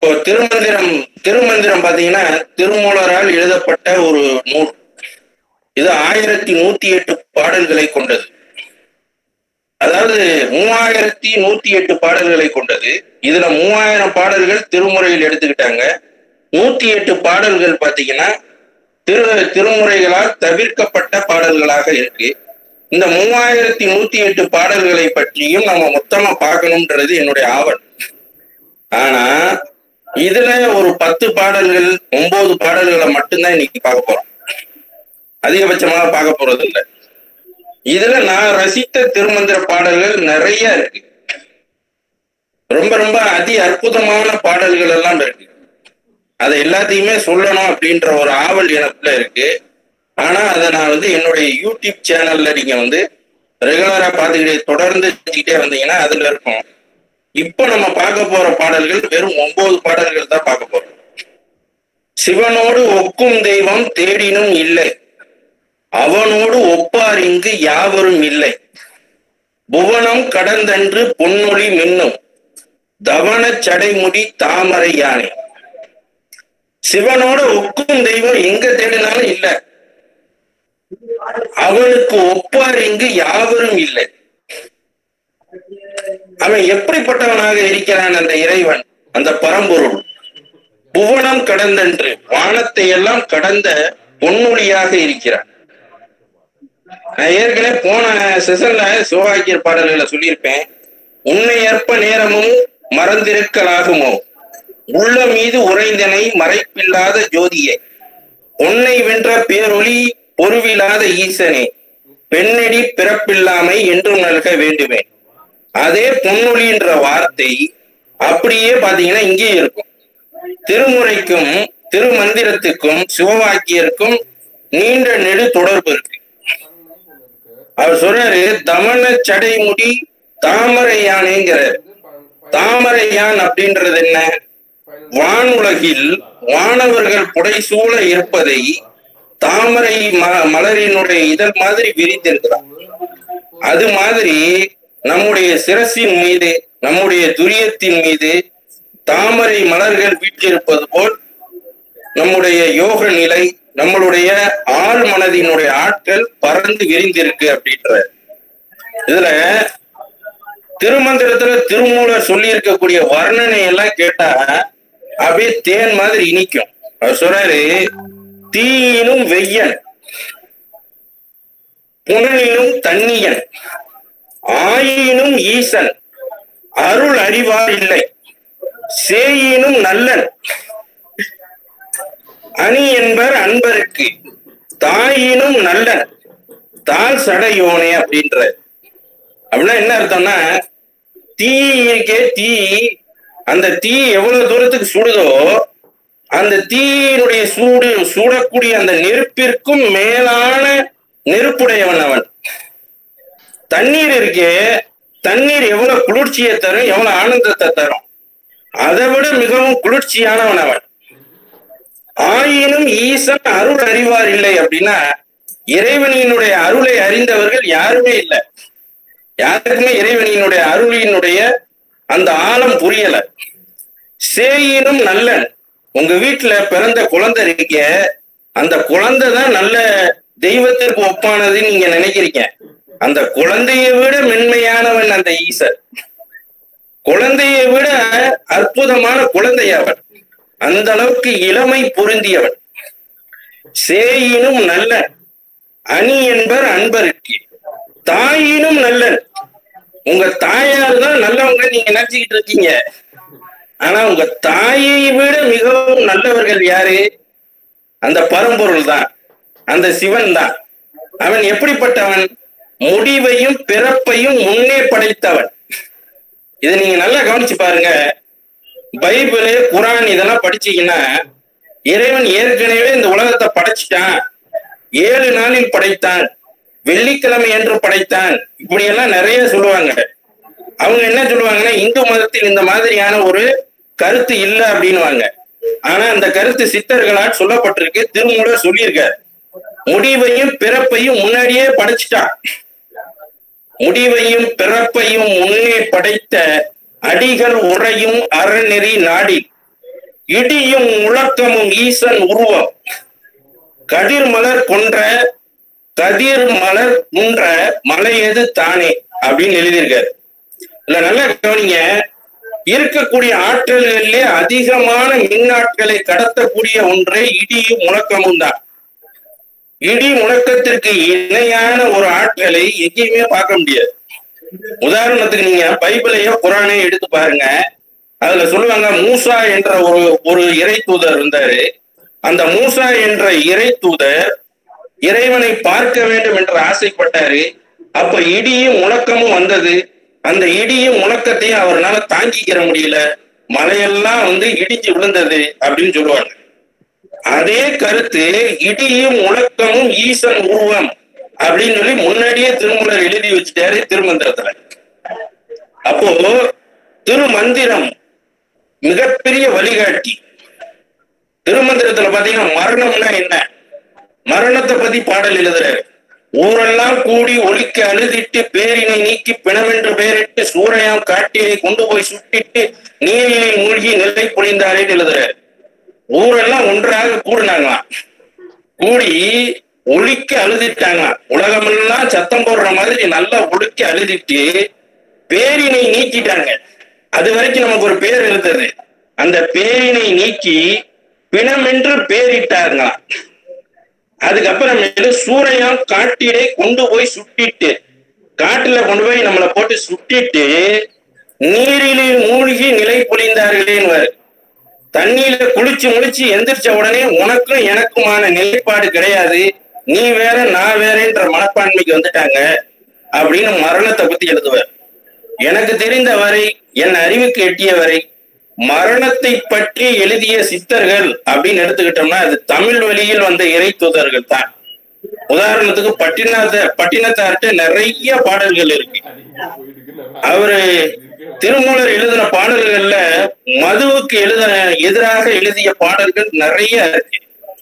இப்போ திருமந்திரம் திருமந்திரம் பாத்தீங்கன்னா திருமூலரால் எழுதப்பட்ட ஒரு நூல் இது ஆயிரத்தி நூத்தி எட்டு பாடல்களை கொண்டது அதாவது மூவாயிரத்தி நூத்தி எட்டு பாடல்களை கொண்டது இதுல மூவாயிரம் பாடல்கள் திருமுறையில் எடுத்துக்கிட்டாங்க நூத்தி எட்டு பாடல்கள் பாத்தீங்கன்னா திரு திருமுறைகளால் தவிர்க்கப்பட்ட பாடல்களாக இருக்கு இந்த மூவாயிரத்தி நூத்தி எட்டு பாடல்களை பற்றியும் நம்ம மொத்தமா பார்க்கணும்ன்றது என்னுடைய ஆவல் ஆனா இதுல ஒரு பத்து பாடல்கள் ஒன்பது பாடல்களை மட்டும்தான் இன்னைக்கு பார்க்க போறோம் அதிகபட்சமாக பார்க்க போறது இல்லை இதுல நான் ரசித்த திருமந்திர பாடல்கள் நிறைய இருக்கு ரொம்ப ரொம்ப அதி அற்புதமான பாடல்கள் எல்லாம் இருக்கு அதை எல்லாத்தையுமே சொல்லணும் அப்படின்ற ஒரு ஆவல் எனக்குள்ள இருக்கு ஆனா அதை நான் வந்து என்னுடைய யூடியூப் சேனல்ல நீங்க வந்து ரெகுலரா பார்த்துக்கிட்டே தொடர்ந்து செஞ்சுக்கிட்டே வந்தீங்கன்னா அதுல இருக்கும் இப்போ நம்ம பார்க்க போற பாடல்கள் வெறும் ஒன்பது பாடல்கள் தான் பார்க்க போறோம் சிவனோடு ஒக்கும் தெய்வம் தேடினும் இல்லை அவனோடு ஒப்பார் இங்கு யாவரும் இல்லை புவனம் கடந்தன்று பொன்னொழி மின்னும் தவன சடைமுடி தாமரை யானை சிவனோட ஒக்கும் தெய்வம் எங்க தேடினாலும் இல்ல அவனுக்கு ஒப்பார் இங்கு யாவரும் இல்லை அவன் எப்படிப்பட்டவனாக இருக்கிறான் அந்த இறைவன் அந்த பரம்பொருள் புவனம் கடந்தன்று வானத்தை எல்லாம் கடந்த பொன்னொழியாக இருக்கிறான் நான் ஏற்கனவே போன செஷன்ல சிவவாக்கியர் பாடல்களை சொல்லியிருப்பேன் உன்னை ஏற்ப நேரமும் மறந்திருக்கலாகுமோ உள்ள மீது உறைந்தனை மறைப்பில்லாத ஜோதியே உன்னை வென்ற பேரொளி பொருவிலாத ஈசனே பெண்ணடி பிறப்பில்லாமை என்றும் நல்க வேண்டுவேன் அதே பொன்னொழின்ற வார்த்தை அப்படியே பாத்தீங்கன்னா இங்கேயும் இருக்கும் திருமுறைக்கும் திருமந்திரத்துக்கும் சிவவாக்கியருக்கும் நீண்ட நெடு தொடர்பு இருக்கு அவர் சொல்றாரு தமன சடைமுடி தாமரை யானைங்கிறார் தாமரை யான் அப்படின்றது என்ன வானுலகில் வானவர்கள் புடைசூழ இருப்பதை தாமரை ம மலரினுடைய இதழ் மாதிரி விரித்திருக்கிறார் அது மாதிரி நம்முடைய சிரசின் மீது நம்முடைய துரியத்தின் மீது தாமரை மலர்கள் வீற்றிருப்பது போல் நம்முடைய யோக நிலை நம்மளுடைய ஆள் மனதினுடைய ஆட்கள் பறந்து விரிந்திருக்கு அப்படின்ற இதுல திருமந்திரத்துல திருமூலர் சொல்லி இருக்கக்கூடிய வர்ணனை எல்லாம் கேட்டா அப்படியே தேன் மாதிரி இனிக்கும் அவர் சொல்றாரு தீயினும் வெய்யன் புனலினும் தண்ணியன் ஆயினும் ஈசன் அருள் அறிவார் இல்லை சேயினும் நல்லன் அணி என்பர் அன்பருக்கு தாயினும் நல்லன் தால் சடையோனே அப்படின்ற அப்படின்னா என்ன அர்த்தம்னா தீ இருக்கே தீ அந்த தீ எவ்வளவு தூரத்துக்கு சுடுதோ அந்த தீயினுடைய சூடு சூடக்கூடிய அந்த நெருப்பிற்கும் மேலான நெருப்புடையவன் அவன் தண்ணீர் இருக்கே தண்ணீர் எவ்வளவு குளிர்ச்சியை தரும் எவ்வளவு ஆனந்தத்தை தரும் அதை விட மிகவும் குளிர்ச்சியானவன் அவன் ஆயினும் ஈசன் அருள் அறிவார் இல்லை அப்படின்னா இறைவனினுடைய அருளை அறிந்தவர்கள் யாருமே இல்லை யாருக்குமே இறைவனினுடைய அருளினுடைய அந்த ஆழம் புரியல சேயினும் நல்லன் உங்க வீட்டுல பிறந்த குழந்தை இருக்க அந்த குழந்தை தான் நல்ல தெய்வத்திற்கு ஒப்பானதுன்னு நீங்க நினைக்கிறீங்க அந்த குழந்தையை விட மென்மையானவன் அந்த ஈசன் குழந்தையை விட அற்புதமான குழந்தை அவன் அந்த அளவுக்கு இளமை பொருந்தியவன் சேயினும் நல்லன் அணி என்பர் அன்பருக்கு தாயினும் நல்லன் உங்க தாயார் தான் நல்லவங்க நீங்க நினைச்சுக்கிட்டு இருக்கீங்க ஆனா உங்க தாயை விட மிகவும் நல்லவர்கள் யாரு அந்த பரம்பொருள் தான் அந்த சிவன் தான் அவன் எப்படிப்பட்டவன் முடிவையும் பிறப்பையும் முன்னே படைத்தவன் இதை நீங்க நல்லா கவனிச்சு பாருங்க பைபிள் குரான் இதெல்லாம் படிச்சீங்கன்னா இறைவன் ஏற்கனவே இந்த உலகத்தை படைச்சிட்டான் ஏழு நாளில் படைத்தான் வெள்ளிக்கிழமை என்று படைத்தான் இப்படி எல்லாம் நிறைய சொல்லுவாங்க அவங்க என்ன சொல்லுவாங்கன்னா இந்து மதத்தில் இந்த மாதிரியான ஒரு கருத்து இல்லை அப்படின்னுவாங்க ஆனா அந்த கருத்து சித்தர்களால் சொல்லப்பட்டிருக்கு திருமூலர் சொல்லியிருக்காரு முடிவையும் பிறப்பையும் முன்னாடியே படைச்சிட்டான் முடிவையும் பிறப்பையும் முன்னே படைத்த அடிகள் உறையும் அறநெறி நாடி இடியும் முழக்கமும் ஈசன் உருவம் கதிர் மலர் கொன்ற கதிர் மலர் குன்ற மலை எது தானே அப்படின்னு எழுதியிருக்காரு இல்ல நல்லா கவனிங்க இருக்கக்கூடிய ஆற்றல்களிலே அதிகமான மின்னாட்களை கடத்தக்கூடிய ஒன்றே இடியும் முழக்கமும் தான் இடி முழக்கத்திற்கு இணையான ஒரு ஆற்றலை எங்கேயுமே பார்க்க முடியாது உதாரணத்துக்கு நீங்க பைபிளையோ குரானையோ எடுத்து பாருங்க அதுல சொல்லுவாங்க மூசா என்ற ஒரு ஒரு இறை தூதர் இருந்தாரு அந்த மூசா என்ற இறை தூதர் இறைவனை பார்க்க வேண்டும் என்று ஆசைப்பட்டாரு அப்ப இடியும் முழக்கமும் வந்தது அந்த இடியும் முழக்கத்தையும் அவரால் தாங்கிக்கிற முடியல மலையெல்லாம் வந்து இடிஞ்சு விழுந்தது அப்படின்னு சொல்லுவாங்க அதே கருத்து இடியும் முழக்கமும் ஈசன் உருவம் அப்படின்னு சொல்லி முன்னாடியே திருமூலர் எழுதி வச்சுட்டாரு திருமந்திரத்துல அப்போ திருமந்திரம் மிகப்பெரிய வழிகாட்டி திருமந்திரத்துல பாத்தீங்கன்னா மரணம்னா என்ன மரணத்தை பத்தி பாடல் எழுதுறாரு ஊரெல்லாம் கூடி ஒழிக்க அழுதிட்டு பேரினை நீக்கி பிணமென்று பெயரிட்டு சூறையாம் காட்டினை கொண்டு போய் சுட்டிட்டு நீரிலே மூழ்கி நெல்லை பொழிந்தாரேன்னு எழுதுறாரு ஊரெல்லாம் ஒன்றாக கூடுனாங்களாம் கூடி ஒழிக்க அழுதிட்டாங்களாம் உலகமெல்லாம் சத்தம் போடுற மாதிரி நல்லா ஒழிக்க அழுதிட்டு பேரினை நீக்கிட்டாங்க அது வரைக்கும் நமக்கு ஒரு பேர் இருந்தது அந்த பேரினை நீக்கி பிணமென்று பேரிட்டாங்களாம் அதுக்கப்புறமேலு சூறையாம் காட்டிலே கொண்டு போய் சுட்டிட்டு காட்டுல கொண்டு போய் நம்மளை போட்டு சுட்டிட்டு நீரிலே மூழ்கி நிலை பொழிந்தார்களேன்னு தண்ணியில குளிச்சு முழிச்சு எந்திரிச்ச உடனே உனக்கும் எனக்குமான நிலைப்பாடு கிடையாது நீ வேற நான் வேறன்ற மனப்பான்மைக்கு வந்துட்டாங்க அப்படின்னு மரணத்தை பத்தி எழுதுவார் எனக்கு தெரிந்த வரை என் அறிவுக்கு எட்டிய வரை மரணத்தை பற்றி எழுதிய சித்தர்கள் அப்படின்னு எடுத்துக்கிட்டோம்னா அது தமிழ் வழியில் வந்த இறை தூதர்கள் தான் உதாரணத்துக்கு பட்டினத்த பட்டினத்தார்கிட்ட நிறைய பாடல்கள் இருக்கு அவரு திருமூலர் எழுதின பாடல்கள்ல மதுவுக்கு எழுத எதிராக எழுதிய பாடல்கள் நிறைய இருக்கு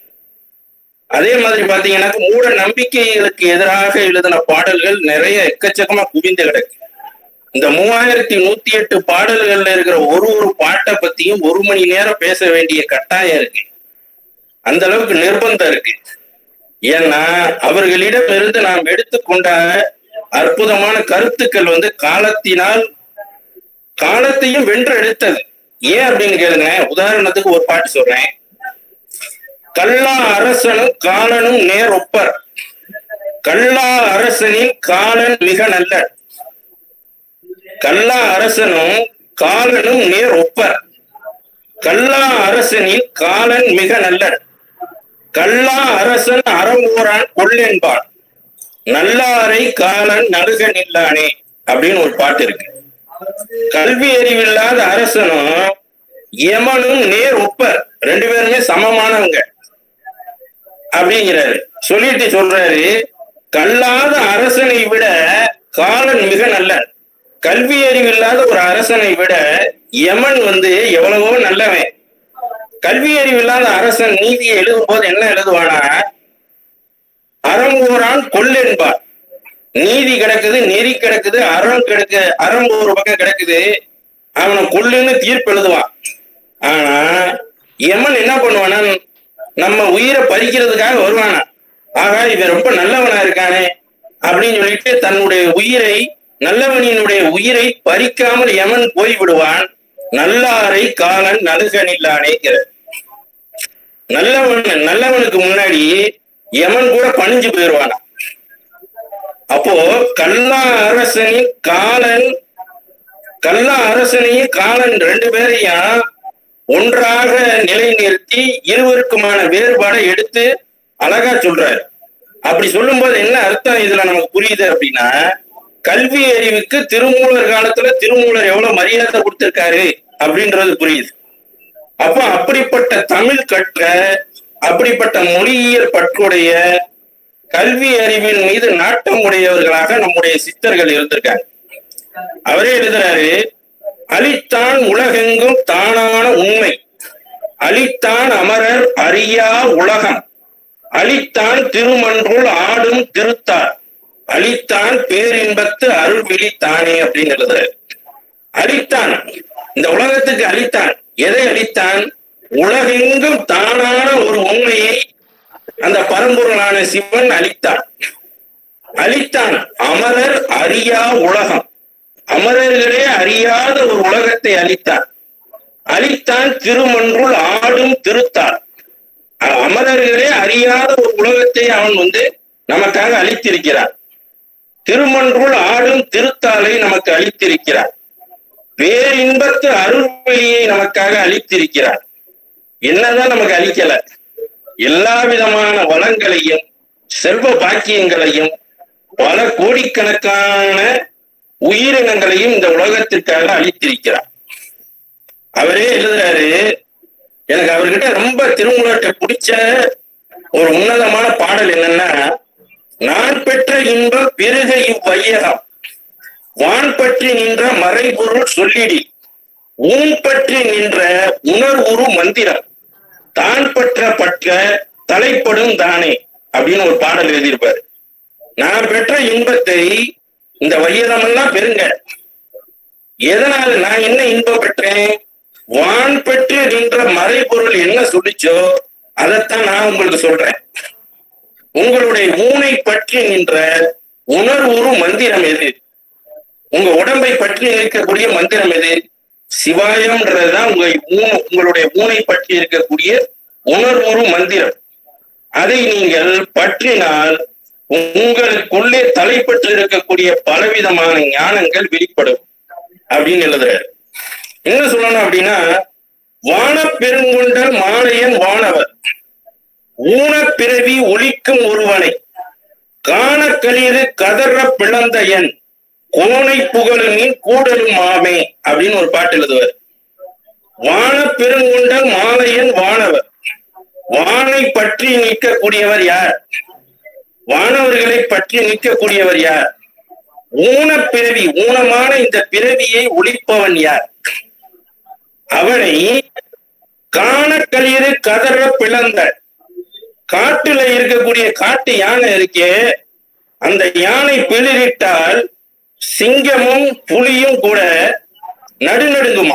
அதே மாதிரி பாத்தீங்கன்னா மூட நம்பிக்கைகளுக்கு எதிராக எழுதின பாடல்கள் நிறைய எக்கச்சக்கமா குவிந்து கிடக்கு இந்த மூவாயிரத்தி நூத்தி எட்டு பாடல்கள்ல இருக்கிற ஒரு ஒரு பாட்டை பத்தியும் ஒரு மணி நேரம் பேச வேண்டிய கட்டாயம் இருக்கு அந்த அளவுக்கு நிர்பந்தம் இருக்கு ஏன்னா அவர்களிடம் இருந்து நாம் எடுத்துக்கொண்ட அற்புதமான கருத்துக்கள் வந்து காலத்தினால் காலத்தையும் வென்று எடுத்தது ஏன் அப்படின்னு கேளுங்க உதாரணத்துக்கு ஒரு பாட்டு சொல்றேன் கல்லா அரசனும் காலனும் நேர் ஒப்பர் கல்லா அரசனின் காலன் மிக நல்ல கல்லா அரசனும் காலனும் நேர் ஒப்பர் கல்லா அரசனின் காலன் மிக நல்ல கல்லா அரசன் அறங்கூறான் கொள்ளென்பான் நல்லாரை காலன் நடுக நில்லானே அப்படின்னு ஒரு பாட்டு இருக்கு கல்வி அறிவில்லாத அரசனும் யமனும் நேர் ஒப்பர் ரெண்டு பேருமே சமமானவங்க அப்படிங்கிறாரு சொல்லிட்டு சொல்றாரு கல்லாத அரசனை விட காலன் மிக நல்ல கல்வி அறிவில்லாத ஒரு அரசனை விட யமன் வந்து எவ்வளவோ நல்லவன் கல்வி அறிவில்லாத அரசன் நீதியை எழுதும் போது என்ன எழுதுவானா அறங்கூறான் கொள்ளென்பார் நீதி கிடக்குது நெறி கிடக்குது அறம் கிடக்கு அறம் ஒரு பக்கம் கிடக்குது அவனை கொல்லுன்னு தீர்ப்பு எழுதுவான் ஆனா யமன் என்ன பண்ணுவானா நம்ம உயிரை பறிக்கிறதுக்காக வருவானா ஆகா இவன் ரொம்ப நல்லவனா இருக்கானே அப்படின்னு சொல்லிட்டு தன்னுடைய உயிரை நல்லவனினுடைய உயிரை பறிக்காமல் யமன் போய் விடுவான் நல்லாரை காலன் நலுகனில்லானேங்கிற நல்லவன் நல்லவனுக்கு முன்னாடி யமன் கூட பணிஞ்சு போயிடுவானா அப்போ கல்லா அரசனின் காலன் கல்லா அரசனையும் காலன் ரெண்டு பேரையும் ஒன்றாக நிலைநிறுத்தி இருவருக்குமான வேறுபாடை எடுத்து அழகா சொல்றாரு அப்படி சொல்லும்போது என்ன அர்த்தம் இதுல நமக்கு புரியுது அப்படின்னா கல்வி அறிவுக்கு திருமூலர் காலத்துல திருமூலர் எவ்வளவு மரியாதை கொடுத்திருக்காரு அப்படின்றது புரியுது அப்ப அப்படிப்பட்ட தமிழ் கற்ற அப்படிப்பட்ட மொழியியல் பற்றுடைய கல்வி அறிவின் மீது நாட்டம் உடையவர்களாக நம்முடைய சித்தர்கள் இருந்திருக்காங்க அவரே எழுதுறாரு அழித்தான் உலகெங்கும் தானான உண்மை அழித்தான் அமரர் அறியா உலகம் அழித்தான் திருமன்றுள் ஆடும் திருத்தார் அழித்தான் பேரின்பத்து அருள் விழித்தானே அப்படின்னு எழுதுறாரு அழித்தான் இந்த உலகத்துக்கு அழித்தான் எதை அழித்தான் உலகெங்கும் தானான ஒரு உண்மையை அந்த பரம்பொருளான சிவன் அளித்தான் அளித்தான் அமரர் அறியா உலகம் அமரர்களே அறியாத ஒரு உலகத்தை அளித்தான் அளித்தான் திருமன்றுள் ஆடும் திருத்தாள் அ- அமரர்களே அறியாத ஒரு உலகத்தை அவன் வந்து நமக்காக அளித்திருக்கிறான் திருமன்றுள் ஆடும் திருத்தாளை நமக்கு அளித்திருக்கிறார் பேரின்பத்து அருள்வெளியை நமக்காக அளித்திருக்கிறார் என்னதான் நமக்கு அளிக்கல எல்லா விதமான வளங்களையும் செல்வ பாக்கியங்களையும் பல கோடிக்கணக்கான உயிரினங்களையும் இந்த உலகத்திற்காக அளித்திருக்கிறார் அவரே எழுதுறாரு எனக்கு அவர்கிட்ட ரொம்ப திருமுலத்தை பிடிச்ச ஒரு உன்னதமான பாடல் என்னன்னா நான் பெற்ற இன்பம் பெருக இவ்வையகம் வான் பற்றி நின்ற மறைபொருள் சொல்லிடி ஊன் பற்றி நின்ற உணர்வுரு மந்திரம் தான் பற்ற பற்ற தலைப்படும் தானே அப்படின்னு ஒரு பாடல் எழுதியிருப்பாரு நான் பெற்ற இன்பத்தை இந்த வையதமெல்லாம் பெருங்க எதனால நான் என்ன இன்பம் பெற்றேன் வான் பெற்று நின்ற மறைபொருள் என்ன சொல்லிச்சோ அதைத்தான் நான் உங்களுக்கு சொல்றேன் உங்களுடைய ஊனை பற்றி நின்ற உணர்வுறு மந்திரம் எது உங்க உடம்பை பற்றி இருக்கக்கூடிய மந்திரம் எது சிவாயம்ன்றதுதான் உங்க ஊ- உங்களுடைய ஊனை பற்றி இருக்கக்கூடிய உணர்வுறு மந்திரம் அதை நீங்கள் பற்றினால் உங்களுக்குள்ளே தலைப்பட்டு இருக்கக்கூடிய பலவிதமான ஞானங்கள் வெளிப்படும் அப்படின்னு எழுதுறாரு என்ன சொல்லணும் அப்படின்னா வானப்பெருங்கொண்டல் மாலையன் வானவர் ஊனப்பிறவி ஒழிக்கும் ஒருவனை காணக்களிறு கதற பிளந்த என் கோணை புகழுமின் கூடலும் மாமே அப்படின்னு ஒரு பாட்டு எழுதுவார் வானப்பெருங்கொண்டல் மாலையன் வானவர் வானை பற்றி நிற்கக்கூடியவர் யார் வானவர்களை பற்றி நிற்கக்கூடியவர் யார் ஊனப்பிறவி ஊனமான இந்த பிறவியை ஒழிப்பவன் யார் அவனை காணக்களிறு கதற பிளந்த காட்டுல இருக்கக்கூடிய காட்டு யானை இருக்கே அந்த யானை பிளிரிட்டால் சிங்கமும் புலியும் கூட நடுநடுங்குமா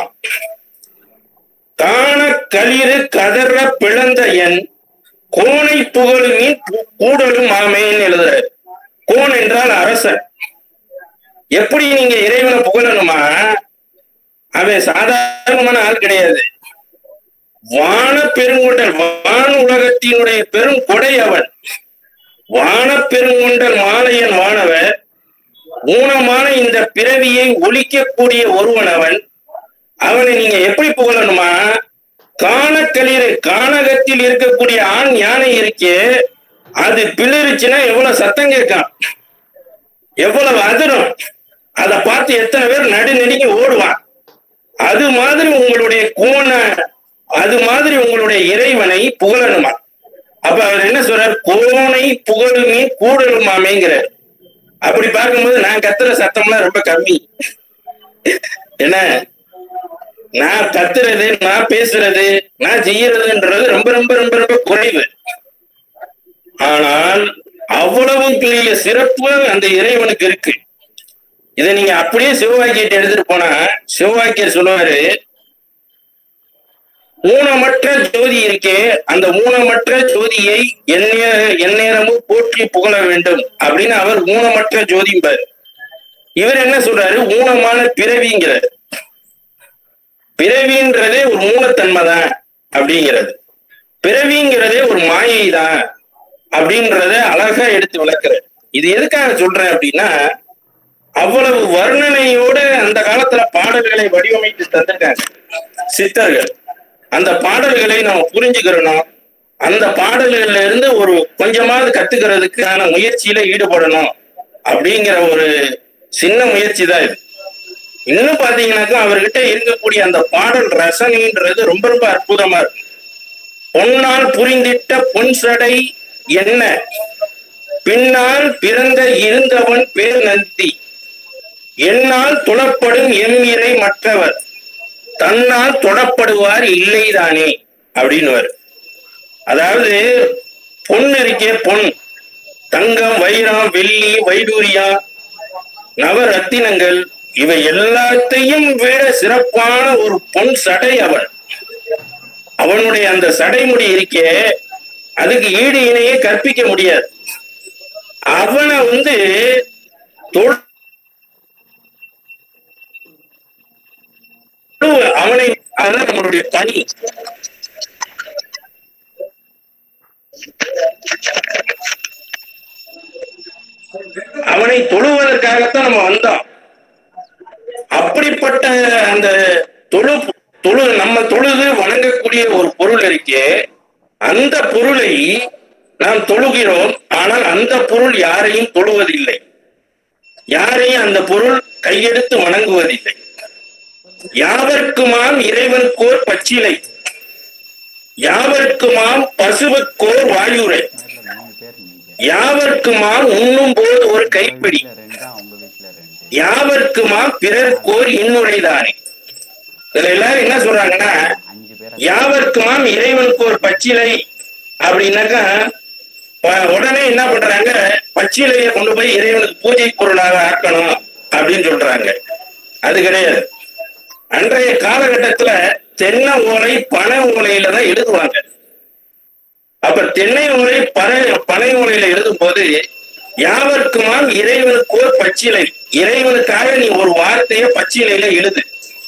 காண களிறு கதற பிளந்த என் கோணை புகழுமின் பு- கூடலும் ஆமேன்னு எழுதுறாரு கோன் என்றால் அரசன் எப்படி நீங்க இறைவனை புகழணுமா அவன் சாதாரணமான ஆள் கிடையாது வான பெருங்கொண்டல் வான உலகத்தினுடைய பெரும் கொடை அவன் வான பெருங்கொண்டல் மாலையன் வானவர் ஊனமான இந்த பிறவியை ஒழிக்கக்கூடிய ஒருவன் அவன் அவனை நீங்க எப்படி புகழணுமா காணக்களிறு கானகத்தில் இருக்கக்கூடிய ஆண் யானை இருக்கே அது பிளிருச்சுன்னா எவ்வளவு சத்தம் கேட்கான் எவ்வளவு அதிரும் அதை பார்த்து எத்தனை பேர் நடுநடுங்கி ஓடுவான் அது மாதிரி உங்களுடைய கோண அது மாதிரி உங்களுடைய இறைவனை புகழணுமா அப்ப அவர் என்ன சொல்றார் கோணை புகழுமே கூடலுமாமேங்கிறார் அப்படி பார்க்கும்போது நான் கத்துற சத்தம்லாம் ரொம்ப கம்மி என்ன நான் கத்துறது நான் பேசுறது நான் செய்யறதுன்றது ரொம்ப ரொம்ப ரொம்ப ரொம்ப குறைவு ஆனால் அவ்வளவு பெரிய சிறப்பு அந்த இறைவனுக்கு இருக்கு இதை நீங்க அப்படியே சிவவாக்கியத்தை எடுத்துட்டு போனா சிவவாக்கியர் சொல்லுவாரு ஊனமற்ற ஜோதி இருக்கே அந்த ஊனமற்ற ஜோதியை எந்நே எந்நேரமும் போற்றி புகழ வேண்டும் அப்படின்னு அவர் ஊனமற்ற ஜோதிம்பார் இவர் என்ன சொல்றாரு ஊனமான பிறவிங்கிறார் பிறவின்றதே ஒரு மூலத்தன்மை தான் அப்படிங்கிறது பிறவிங்கிறதே ஒரு மாயை தான் அப்படின்றத அழகா எடுத்து விளக்குறார் இது எதுக்காக சொல்றேன் அப்படின்னா அவ்வளவு வர்ணனையோட அந்த காலத்துல பாடல்களை வடிவமைத்து தந்திருக்காங்க சித்தர்கள் அந்த பாடல்களை நம்ம புரிஞ்சுக்கிறணும் அந்த பாடல்கள்ல இருந்து ஒரு கொஞ்சமாவது கத்துக்கிறதுக்கான முயற்சியில ஈடுபடணும் அப்படிங்கிற ஒரு சின்ன முயற்சி தான் இது இன்னும் பாத்தீங்கன்னாக்கா அவர்கிட்ட இருக்கக்கூடிய அந்த பாடல் ரசனைன்றது ரொம்ப ரொம்ப அற்புதமா இருக்கு பொன்னால் புரிந்திட்ட பொன் சடை என்ன பின்னால் பிறந்த இருந்தவன் பேர் நந்தி என்னால் துளப்படும் எம்மிரை மற்றவர் தன்னால் தொடப்படுவார் இல்லைதானே அப்படின்னுவார் அதாவது பொன் இருக்கே பொன் தங்கம் வைரம் வெள்ளி வைடூரியா நவரத்தினங்கள் இவை எல்லாத்தையும் விட சிறப்பான ஒரு பொன் சடை அவன் அவனுடைய அந்த சடைமுடி இருக்கே அதுக்கு ஈடு இணையே கற்பிக்க முடியாது அவனை வந்து தொழு- அவனை அதான் நம்மளுடைய பணி அவனை தொழுவதற்காகத்தான் நம்ம வந்தோம் அப்படிப்பட்ட அந்த தொழு தொழு நம்ம தொழுது வணங்கக்கூடிய ஒரு பொருள் இருக்கே அந்த பொருளை நாம் தொழுகிறோம் ஆனால் அந்த பொருள் யாரையும் தொழுவதில்லை யாரையும் அந்த பொருள் கையெடுத்து வணங்குவதில்லை யாவர்க்குமாம் இறைவனுக்கோர் பச்சிலை யாவர்க்குமாம் பசுவுக்கோர் வாயுரை வீட்ல மூணு பேர் நீங்க யாவர்க்குமாம் உண்ணும் போது ஒரு கைப்பிடி வீட்ல ரெண்டு அவங்க வீட்ல ரெண்டு யாவர்க்குமாம் பிறர்க்கோர் இன்னுரைதானே இதுல எல்லாரும் என்ன சொல்றாங்கன்னா அஞ்சு பேர் யாவர்க்குமாம் இறைவனுக்கு ஒரு பச்சிலை அப்படின்னாக்கா ப- உடனே என்ன பண்றாங்க பச்சிலையை கொண்டு போய் இறைவனுக்கு பூஜை பொருளாக ஆக்கணும் அப்படின்னு சொல்றாங்க அது கிடையாது அன்றைய காலகட்டத்துல தென்னை ஓலை பனை ஓலையில தான் எழுதுவாங்க அப்ப தென்னை ஓலை பனை பனை ஓலையில எழுதும் போது யாவர்க்குமாம் இறைவனுக்கோர் பச்சிலை இறைவனுக்காக நீ ஒரு வார்த்தையை பச்சிலையில எழுது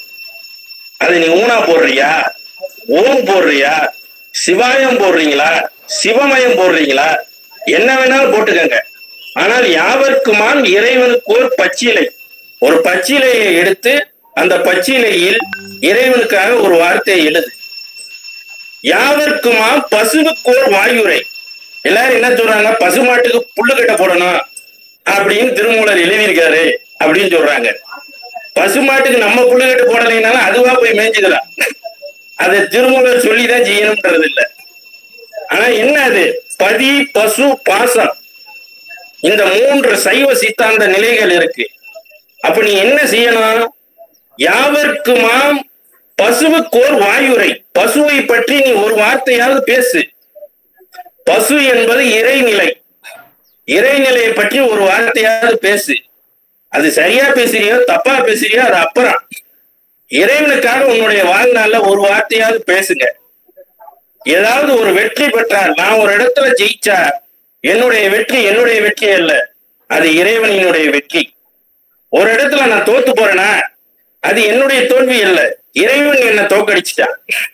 அது நீ ஊனா போடுறியா ஓம் போடுறியா சிவாயம் போடுறீங்களா சிவமயம் போடுறீங்களா என்ன வேணாலும் போட்டுக்கங்க ஆனால் யாவர்க்குமாம் இறைவனுக்கோர் பச்சிலை ஒரு பச்சிலையை எடுத்து அந்த பச்சிலையில் இறைவனுக்காக ஒரு வார்த்தையை எழுது யாவர்க்குமாம் பசுவுக்கோர் வாயுரை எல்லாரும் என்ன சொல்றாங்க பசுமாட்டுக்கு புல்லு கட்ட போடணும் அப்படின்னு திருமூலர் எழுதியிருக்காரு அப்படின்னு சொல்றாங்க பசுமாட்டுக்கு நம்ம புல்லுக்கட்டு போடலைனாலும் அதுவா போய் மேய்ஞ்சுக்கலாம் அதை திருமூலர் சொல்லிதான் செய்யணும்ன்றது இல்ல ஆனா என்ன அது பதி பசு பாசம் இந்த மூன்று சைவ சித்தாந்த நிலைகள் இருக்கு அப்ப நீ என்ன செய்யணும் யாவர்க்குமாம் பசுவுக்கோர் வாயுரை பசுவை பற்றி நீ ஒரு வார்த்தையாவது பேசு பசு என்பது இறைநிலை இறைநிலையை பற்றி ஒரு வார்த்தையாவது பேசு அது சரியா பேசுறியோ தப்பா பேசுறியோ அது அப்புறம் இறைவனுக்காக உன்னுடைய வாழ்நாள்ல ஒரு வார்த்தையாவது பேசுங்க ஏதாவது ஒரு வெற்றி பெற்றால் நான் ஒரு இடத்துல ஜெயிச்சா என்னுடைய வெற்றி என்னுடைய வெற்றி அல்ல அது இறைவனினுடைய வெற்றி ஒரு இடத்துல நான் தோத்து போறேனா அது என்னுடைய தோல்வி அல்ல இறைவன் என்ன தோக்கடிச்சிட்டான்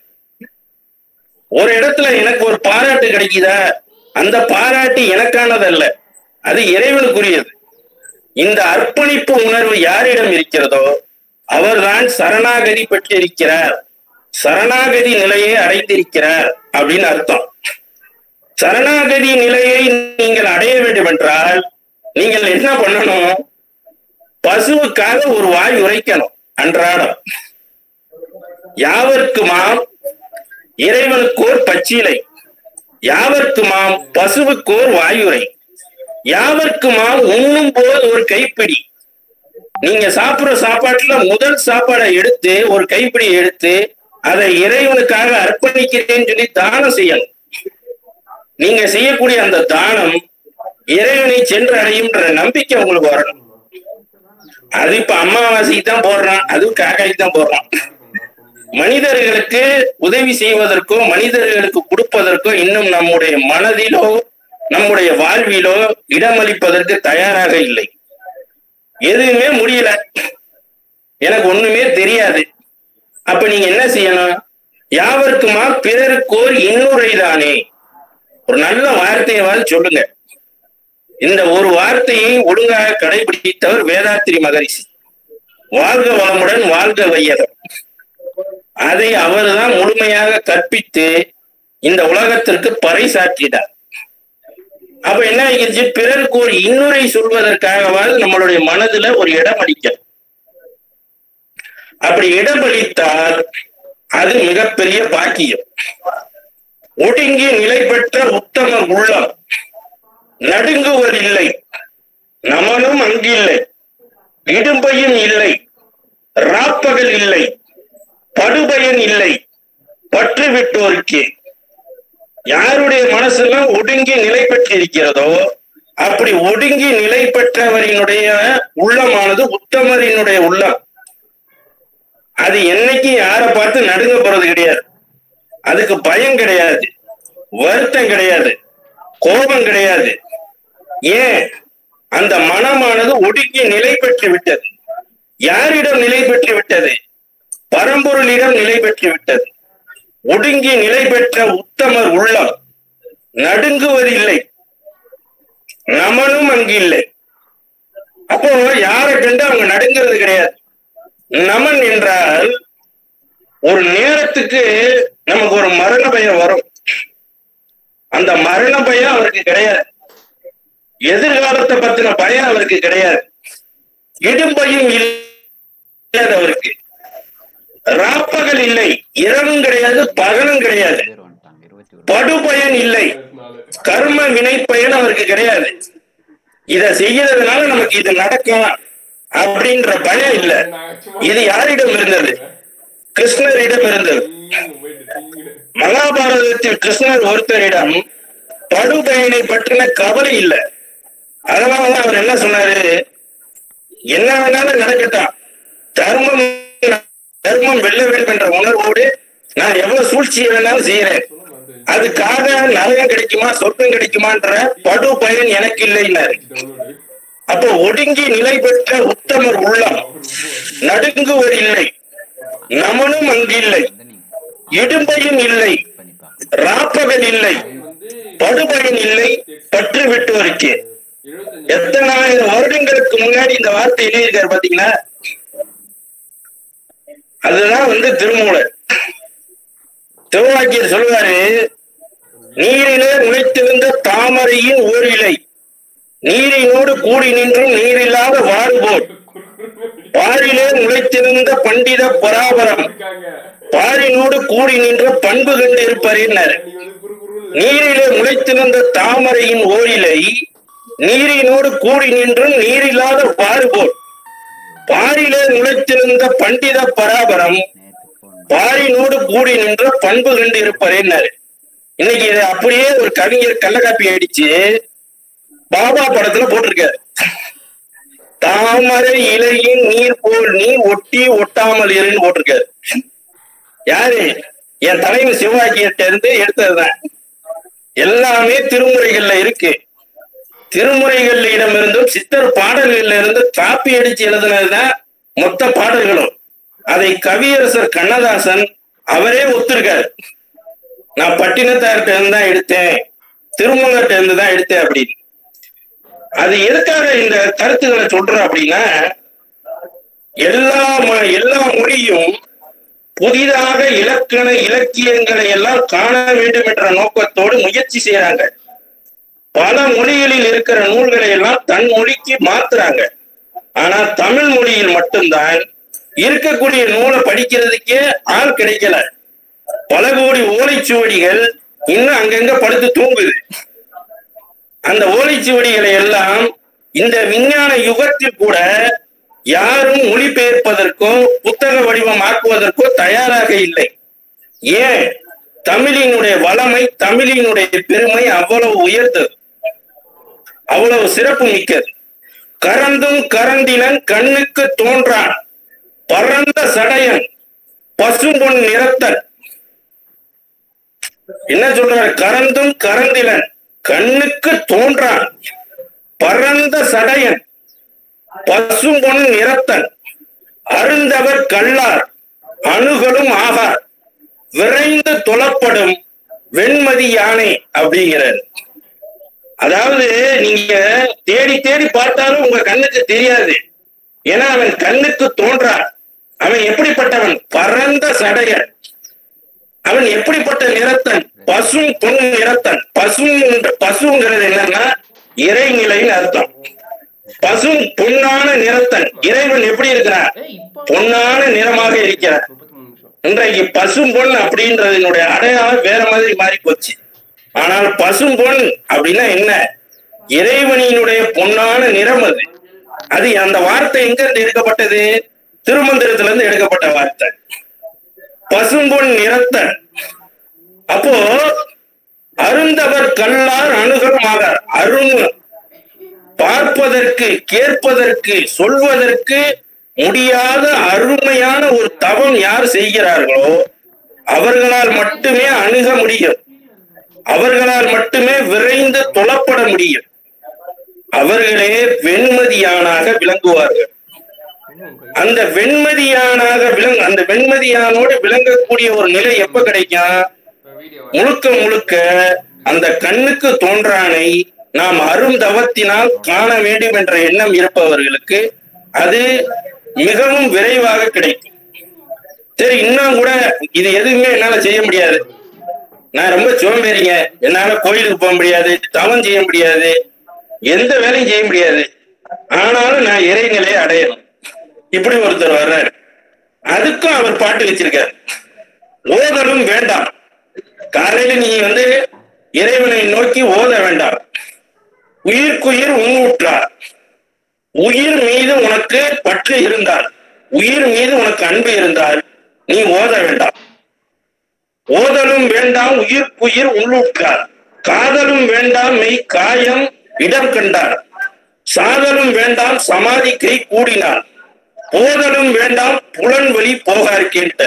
ஒரு இடத்துல எனக்கு ஒரு பாராட்டு கிடைக்குதா அந்த பாராட்டு எனக்கானதல்ல அது இறைவனுக்குரியது இந்த அர்ப்பணிப்பு உணர்வு யாரிடம் இருக்கிறதோ அவர்தான் சரணாகதி பெற்றிருக்கிறார் சரணாகதி நிலையை அடைந்திருக்கிறார் அப்படின்னு அர்த்தம் சரணாகதி நிலையை நீங்கள் அடைய வேண்டும் என்றால் நீங்கள் என்ன பண்ணணும் பசுவுக்காக ஒரு வாய் உரைக்கணும் அன்றாடம் யாவர்க்குமாம் இறைவனுக்கோர் பச்சிலை யாவர்க்குமாம் பசுவுக்கோர் வாயுரை யாவர்க்குமாம் உண்ணும் போது ஒரு கைப்பிடி நீங்க சாப்பிடுற சாப்பாட்டுல முதல் சாப்பாடை எடுத்து ஒரு கைப்பிடி எடுத்து அதை இறைவனுக்காக அர்ப்பணிக்கிறேன்னு சொல்லி தானம் செய்யணும் நீங்க செய்யக்கூடிய அந்த தானம் இறைவனை சென்று அடையும்ன்ற நம்பிக்கை உங்களுக்கு வரணும் அது இப்ப அமாவாசைக்கு தான் போடுறான் அதுவும் காக்காய்க்கு தான் போடுறான் மனிதர்களுக்கு உதவி செய்வதற்கோ மனிதர்களுக்கு கொடுப்பதற்கோ இன்னும் நம்முடைய மனதிலோ நம்முடைய வாழ்விலோ இடமளிப்பதற்கு தயாராக இல்லை எதுவுமே முடியல எனக்கு ஒண்ணுமே தெரியாது அப்ப நீங்க என்ன செய்யணும் யாவருக்குமா பிறருக்கோர் இன்னுரைதானே ஒரு நல்ல வார்த்தையாவது சொல்லுங்க இந்த ஒரு வார்த்தையை ஒழுங்காக கடைபிடித்தவர் வேதாத்திரி மகரிஷி வாழ்க வளமுடன் வாழ்க வையகம் அதை அவர்தான் முழுமையாக கற்பித்து இந்த உலகத்திற்கு பறைசாற்றினார் அப்ப என்ன ஆகிருச்சு பிறருக்கு ஒரு இன்னுரை சொல்வதற்காகவாது நம்மளுடைய மனதுல ஒரு இடம் அளிக்க அப்படி இடம் அளித்தால் அது மிகப்பெரிய பாக்கியம் ஒடுங்கி நிலை பெற்ற உத்தம உள்ளம் நடுங்குவதில்லை நமனும் அங்கில்லை இடும்பையும் இல்லை ராப்பகல் இல்லை படுபயன் இல்லை பற்று விட்டோருக்கு யாருடைய மனசெல்லாம் ஒடுங்கி நிலை பெற்றிருக்கிறதோ அப்படி ஒடுங்கி நிலை பெற்றவரினுடைய உள்ளமானது உத்தமரினுடைய உள்ளம் அது என்னைக்கு யாரை பார்த்து நடுங்க போறது கிடையாது அதுக்கு பயம் கிடையாது வருத்தம் கிடையாது கோபம் கிடையாது ஏன் அந்த மனமானது ஒடுங்கி நிலை பெற்று விட்டது யாரிடம் நிலை பெற்று விட்டது பரம்பொருளிடம் நிலை பெற்று விட்டது ஒடுங்கி நிலை பெற்ற உத்தமர் உள்ளம் நடுங்குவதில்லை நமனும் அங்கு இல்லை அப்போ யாரை கண்டு அவங்க நடுங்கிறது கிடையாது நமன் என்றால் ஒரு நேரத்துக்கு நமக்கு ஒரு மரண பயம் வரும் அந்த மரண பயம் அவருக்கு கிடையாது எதிர்காலத்தை பத்தின பயம் அவருக்கு கிடையாது இடும்பையும் இல்லாத அவருக்கு ராப்பகல் இல்லை இரவும் கிடையாது பகலும் கிடையாது பேர் வந்துட்டாங்க இருபத்தி ஒரு படுபயன் இல்லை கர்ம வினை பயன் அவருக்கு கிடையாது இத செய்யறதுனால நமக்கு இது நடக்கும் அப்படின்ற பயம் இல்ல இது யாரிடம் இருந்தது கிருஷ்ணரிடம் இருந்தது மகாபாரதத்தில் கிருஷ்ணர் ஒருத்தரிடம் படுபயனை பற்றின கவலை இல்லை அதனாலதான் அவர் என்ன சொன்னாரு என்ன வேணாலும் நடக்கட்டும் தர்மம் தர்மம் வெல்ல வேண்டும் என்ற உணர்வோடு நான் எவ்வளவு சூழ்ச்சியை வேணாலும் செய்யறேன் அதுக்காக நரகம் கிடைக்குமா சொர்க்கம் கிடைக்குமான்ற படு பயன் எனக்கு இல்லைன்னாரு அப்போ ஒடுங்கி நிலை பெற்ற உத்தமர் உள்ளம் நடுங்குவர் இல்லை நமனும் அங்கு இல்லை வந்து நீங்க இடும்பையும் இல்லை பண்ணி பாருங்க ராப்பகல் இல்லை படுபயன் இல்லை பற்று விட்டோருக்கு எத்தனாயிரம் வருடங்களுக்கு முன்னாடி இந்த வார்த்தை எழுதியிருக்காரு பாத்தீங்களா அதுதான் வந்து திருமூலர் திருவாக்கியர் சொல்லுவாரு நீரிலே முளைத்திருந்த தாமரையின் ஓரிலை நீரினோடு கூடி நின்றும் நீரில்லாத வாறுபோல் பாரிலே முளைத்திருந்த பண்டித பராபரம் பாரினோடு கூடி நின்ற பண்பு கண்டு இருப்பறினர் நீரிலே முளைத்திருந்த தாமரையின் ஓரிலை நீரினோடு கூடி நின்றும் நீரில்லாத பாறுபோல் பாரிலே முளைத்திருந்த பண்டித பராபரம் நேற்று போன பாரினோடு கூடி நின்ற பண்பு கண்டு இருப்பறேன்னாரு இன்னைக்கு இதை அப்படியே ஒரு கவிஞர் கள்ளக்காப்பி அடிச்சு பாபா படத்துல போட்டிருக்காரு தாமரை இலையின் நீர் போல் நீ ஒட்டி ஒட்டாமல் இருன்னு போட்டிருக்காரு யாரு என் தலைவர் சிவாக்கியிட்ட இருந்து எடுத்ததுதான் எல்லாமே திருமுறைகள்ல இருக்கு திருமுறைகள்ல இடமிருந்தும் சித்தர் பாடல்கள்ல இருந்து காப்பி அடிச்சு எழுதுனதுதான் மொத்த பாடல்களும் அதை கவியரசர் கண்ணதாசன் அவரே ஒத்துருக்காரு நான் பட்டினத்தார்கிட்ட இருந்து தான் எடுத்தேன் திருமூலர்கிட்ட இருந்து தான் எடுத்தேன் அப்படின்னு அது எதுக்காக இந்த கருத்துக்களை சொல்றோம் அப்படின்னா எல்லா ம- எல்லா மொழியும் புதிதாக இலக்கண இலக்கியங்களை எல்லாம் காண வேண்டும் என்ற நோக்கத்தோடு முயற்சி செய்யறாங்க பல மொழிகளில் இருக்கிற நூல்களை எல்லாம் தன் மொழிக்கு மாத்துறாங்க ஆனா தமிழ் மொழியில் மட்டும்தான் இருக்கக்கூடிய நூலை படிக்கிறதுக்கே ஆள் கிடைக்கல பல கோடி ஓலைச்சுவடிகள் இன்னும் அங்கங்க படுத்து தூங்குது அந்த ஓலைச்சுவடிகளை எல்லாம் இந்த விஞ்ஞான யுகத்தில் கூட யாரும் மொழிபெயர்ப்பதற்கோ புத்தக வடிவமாக்குவதற்கோ தயாராக இல்லை ஏன் தமிழினுடைய வளமை தமிழினுடைய பெருமை அவ்வளவு உயர்ந்தது அவ்வளவு சிறப்பு மிக்கது கரந்தும் கரந்திலன் கண்ணுக்கு தோன்றான் பரந்த சடையன் பசும்பொன் நிறத்தன் என்ன சொல்றாரு கரந்தும் கரந்திலன் கண்ணுக்கு தோன்றான் பரந்த சடையன் பசும்பொன் நிறத்தன் அருந்தவர் கல்லார் அணுகலும் ஆகார் விரைந்து தொழப்படும் வெண்மதி யானை அப்படிங்கிறார் அதாவது நீங்க தேடி தேடி பார்த்தாலும் உங்க கண்ணுக்கு தெரியாது ஏன்னா அவன் கண்ணுக்கு தோன்றான் அவன் எப்படிப்பட்டவன் பரந்த சடையன் அவன் எப்படிப்பட்ட நிறத்தன் பசு பொன் நிறத்தன் பசு பசுங்கிறது என்னன்னா இறைநிலைன்னு அர்த்தம் பசு பொன்னான நிறத்தன் இறைவன் எப்படி இருக்கிறான் பொன்னான நிறமாக இருக்கிறான் இன்றைக்கு பசும்பொன் அப்படின்றதனுடைய அடையாளம் வேற மாதிரி மாறி போச்சு ஆனால் பசும்பொன் அப்படின்னா என்ன இறைவனினுடைய பொன்னான நிறம் அது அது அந்த வார்த்தை எங்க இருந்து எடுக்கப்பட்டது திருமந்திரத்துல இருந்து எடுக்கப்பட்ட வார்த்தை பசும்பொன் நிறத்தன் அப்போ அருந்தவர் கல்லார் அணுகமாகார் அருண் பார்ப்பதற்கு கேட்பதற்கு சொல்வதற்கு முடியாத அருமையான ஒரு தவம் யார் செய்கிறார்களோ அவர்களால் மட்டுமே அணுக முடியும் அவர்களால் மட்டுமே விரைந்து தொழப்பட முடியும் அவர்களே வெண்மதியானாக விளங்குவார்கள் அந்த வெண்மதியானாக விளங்க அந்த வெண்மதியானோடு விளங்கக்கூடிய ஒரு நிலை எப்ப கிடைக்கும் முழுக்க முழுக்க அந்த கண்ணுக்கு தோன்றானை நாம் அருந்தவத்தினால் காண வேண்டும் என்ற எண்ணம் இருப்பவர்களுக்கு அது மிகவும் விரைவாக கிடைக்கும் சரி இன்னும் கூட இது எதுவுமே என்னால செய்ய முடியாது நான் ரொம்ப சோம்பேறிங்க என்னால கோயிலுக்கு போக முடியாது தவம் செய்ய முடியாது எந்த வேலையும் செய்ய முடியாது ஆனாலும் நான் இறைநிலையை அடையணும் இப்படி ஒருத்தர் வர்றாரு அதுக்கும் அவர் பாட்டு வச்சிருக்காரு ஓதலும் வேண்டாம் காலையில நீ வந்து இறைவனை நோக்கி ஓத வேண்டாம் உயிர்க்குயிர் உண்ணுற்றார் உயிர் மீது உனக்கு பற்று இருந்தால் உயிர் மீது உனக்கு அன்பு இருந்தால் நீ ஓத வேண்டாம் ஓதலும் வேண்டாம் உயிர்க்குயிர் உள்ளுற்றார் காதலும் வேண்டாம் மெய் காயம் இடம் கண்டார் சாதலும் வேண்டாம் சமாதி கை கூடினார் போதலும் வேண்டாம் புலன் வழி போகாருக்கேன்ட்ட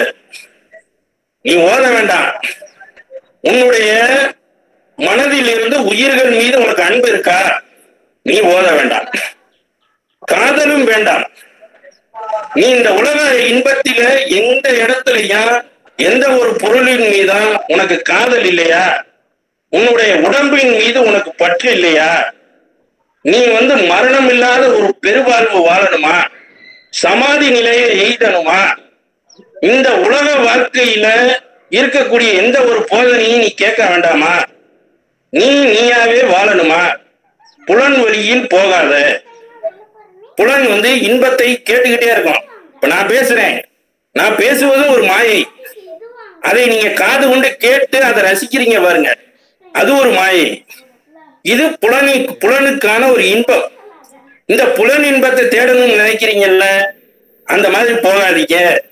நீ ஓத வேண்டாம் உன்னுடைய மனதில் இருந்து உயிர்கள் மீது உனக்கு அன்பு இருக்கா நீ ஓத வேண்டாம் காதலும் வேண்டாம் நீ இந்த உலக இன்பத்தில எந்த இடத்துலயா எந்த ஒரு பொருளின் மீதா உனக்கு காதல் இல்லையா உன்னுடைய உடம்பின் மீது உனக்கு பற்று இல்லையா நீ வந்து மரணம் இல்லாத ஒரு பெருவாழ்வு வாழணுமா சமாதி நிலையை எய்தணுமா இந்த உலக வாழ்க்கையில இருக்கக்கூடிய எந்த ஒரு போதனையும் நீ கேட்க வேண்டாமா நீ நீயாவே வாழணுமா புலன் வழியில் போகாத புலன் வந்து இன்பத்தை கேட்டுக்கிட்டே இருக்கும் இப்ப நான் பேசுறேன் நான் பேசுவதும் ஒரு மாயை அதை நீங்க காது கொண்டு கேட்டு அதை ரசிக்கிறீங்க பாருங்க அது ஒரு மாயை இது புலனி புலனுக்கான ஒரு இன்பம் இந்த புலன் இன்பத்தை தேடணும்னு நினைக்கிறீங்கல்ல அந்த மாதிரி போகாதீங்க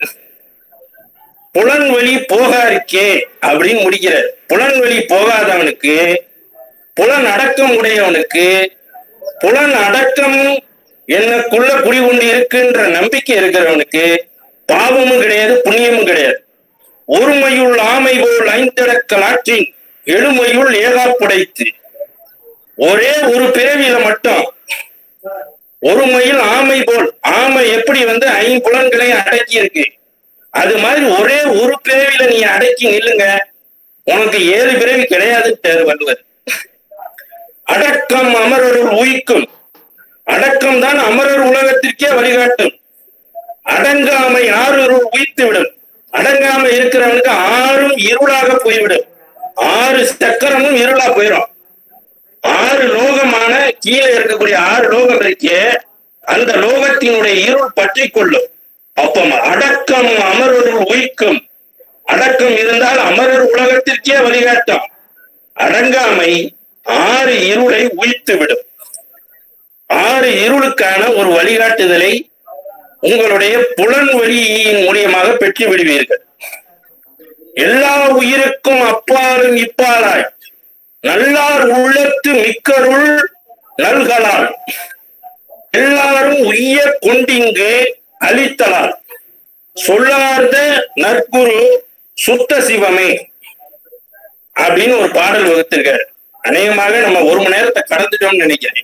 புலன் வழி போகாருக்கே அப்படின்னு முடிக்கிற புலன் வழி போகாதவனுக்கு புலன் அடக்கம் உடையவனுக்கு புலன் அடக்கம் எனக்குள்ள குடிகொண்டு இருக்குன்ற நம்பிக்கை இருக்கிறவனுக்கு பாவமும் கிடையாது புண்ணியமும் கிடையாது ஒருமையுள் ஆமை போல் ஐந்தடக்கலாற்றின் எழுமையுள் ஏகாப்புடைத்து ஒரே ஒரு பிறவியில மட்டும் ஒருமையில் ஆமை போல் ஆமை எப்படி வந்து ஐம்புலன்களை அடக்கி இருக்கு அது மாதிரி ஒரே ஒரு பிறவியில நீ அடக்கி நில்லுங்க உனக்கு ஏழு பிறவி கிடையாதுன்னு வள்ளுவர் அடக்கம் அமரருள் உயிக்கும் அடக்கம் தான் அமரர் உலகத்திற்கே வழிகாட்டும் அடங்காமை ஆறுருள் உயித்து விடும் அடங்காமை இருக்கிறவனுக்கு ஆறும் இருளாக போய்விடும் ஆறு சக்கரமும் இருளா போயிடும் ஆறு லோகமான கீழே இருக்கக்கூடிய ஆறு லோகம் இருக்கே அந்த லோகத்தினுடைய இருள் பற்றி கொள்ளும் அப்ப அடக்கம் அமரருள் உயிக்கும் அடக்கம் இருந்தால் அமரர் உலகத்திற்கே வழிகாட்டும் அடங்காமை ஆறு இருளை உயித்து விடும் ஆறு இருளுக்கான ஒரு வழிகாட்டுதலை உங்களுடைய புலன் வழியின் மூலியமாக பெற்று விடுவீர்கள் எல்லா உயிருக்கும் அப்பாலும் இப்பாலாய் நல்லார் உள்ளத்து மிக்கருள் நல்கலால் எல்லாரும் உய்ய கொண்டிங்கு அளித்தலால் சொல்லார்ந்த நற்குரு சுத்த சிவமே அப்படின்னு ஒரு பாடல் வகுத்திருக்காரு அநேகமாக நம்ம ஒரு மணி நேரத்தை கடந்துட்டோம்னு நினைக்கிறேன்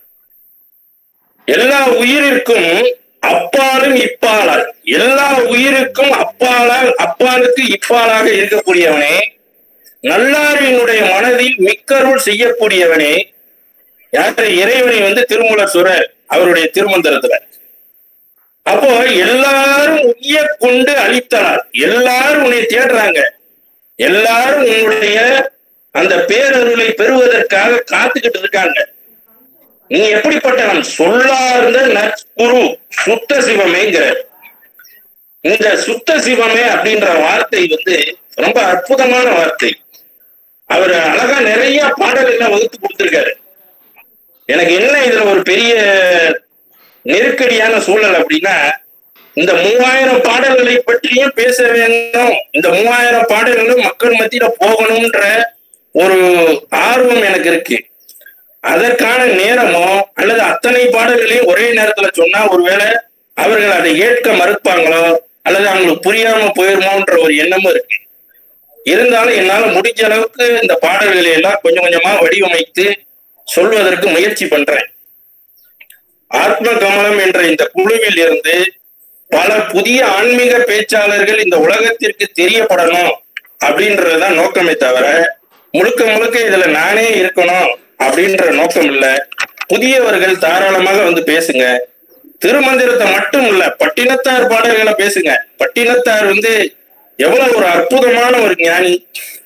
எல்லா உயிரிற்கும் அப்பாலும் இப்பாலால் எல்லா உயிருக்கும் அப்பாலால் அப்பாலுக்கு இப்பாலாக இருக்கக்கூடியவனே நல்லாரினுடைய மனதில் மிக்கருள் செய்யக்கூடியவனே யாரு இறைவனை வந்து திருமூலர் சுர அவருடைய திருமந்திரத்துல அப்போ எல்லாரும் உய்ய கொண்டு அழித்தனர் எல்லாரும் உன்னை தேடுறாங்க எல்லாரும் உன்னுடைய அந்த பேரருளை பெறுவதற்காக காத்துக்கிட்டு இருக்காங்க நீ எப்படிப்பட்டவன் சொல்லார்ந்த நற்குரு சுத்த சிவமேங்கிற இந்த சுத்த சிவமே அப்படின்ற வார்த்தை வந்து ரொம்ப அற்புதமான வார்த்தை அவர் அழகா நிறைய பாடல்களை வகுத்து கொடுத்திருக்காரு எனக்கு என்ன இதுல ஒரு பெரிய நெருக்கடியான சூழல் அப்படின்னா இந்த மூவாயிரம் பாடல்களை பற்றியும் பேச வேண்டும் இந்த மூவாயிரம் பாடல்களும் மக்கள் மத்தியில போகணும்ன்ற ஒரு ஆர்வம் எனக்கு இருக்கு அதற்கான நேரமோ அல்லது அத்தனை பாடல்களையும் ஒரே நேரத்துல சொன்னா ஒருவேளை அவர்கள் அதை ஏற்க மறுப்பாங்களோ அல்லது அவங்களுக்கு புரியாம போயிருமோன்ற ஒரு எண்ணமும் இருக்கு இருந்தாலும் என்னால முடிஞ்ச அளவுக்கு இந்த பாடல்களை எல்லாம் கொஞ்சம் கொஞ்சமா வடிவமைத்து சொல்வதற்கு முயற்சி பண்றேன் ஆத்ம கமலம் என்ற இந்த குழுவில் இருந்து பல புதிய ஆன்மீக பேச்சாளர்கள் இந்த உலகத்திற்கு தெரியப்படணும் அப்படின்றதுதான் நோக்கமே தவிர முழுக்க முழுக்க இதுல நானே இருக்கணும் அப்படின்ற நோக்கம் இல்ல புதியவர்கள் தாராளமாக வந்து பேசுங்க திருமந்திரத்தை மட்டும் இல்ல பட்டினத்தார் பாடல்களை பேசுங்க பட்டினத்தார் வந்து எவ்வளவு ஒரு அற்புதமான ஒரு ஞானி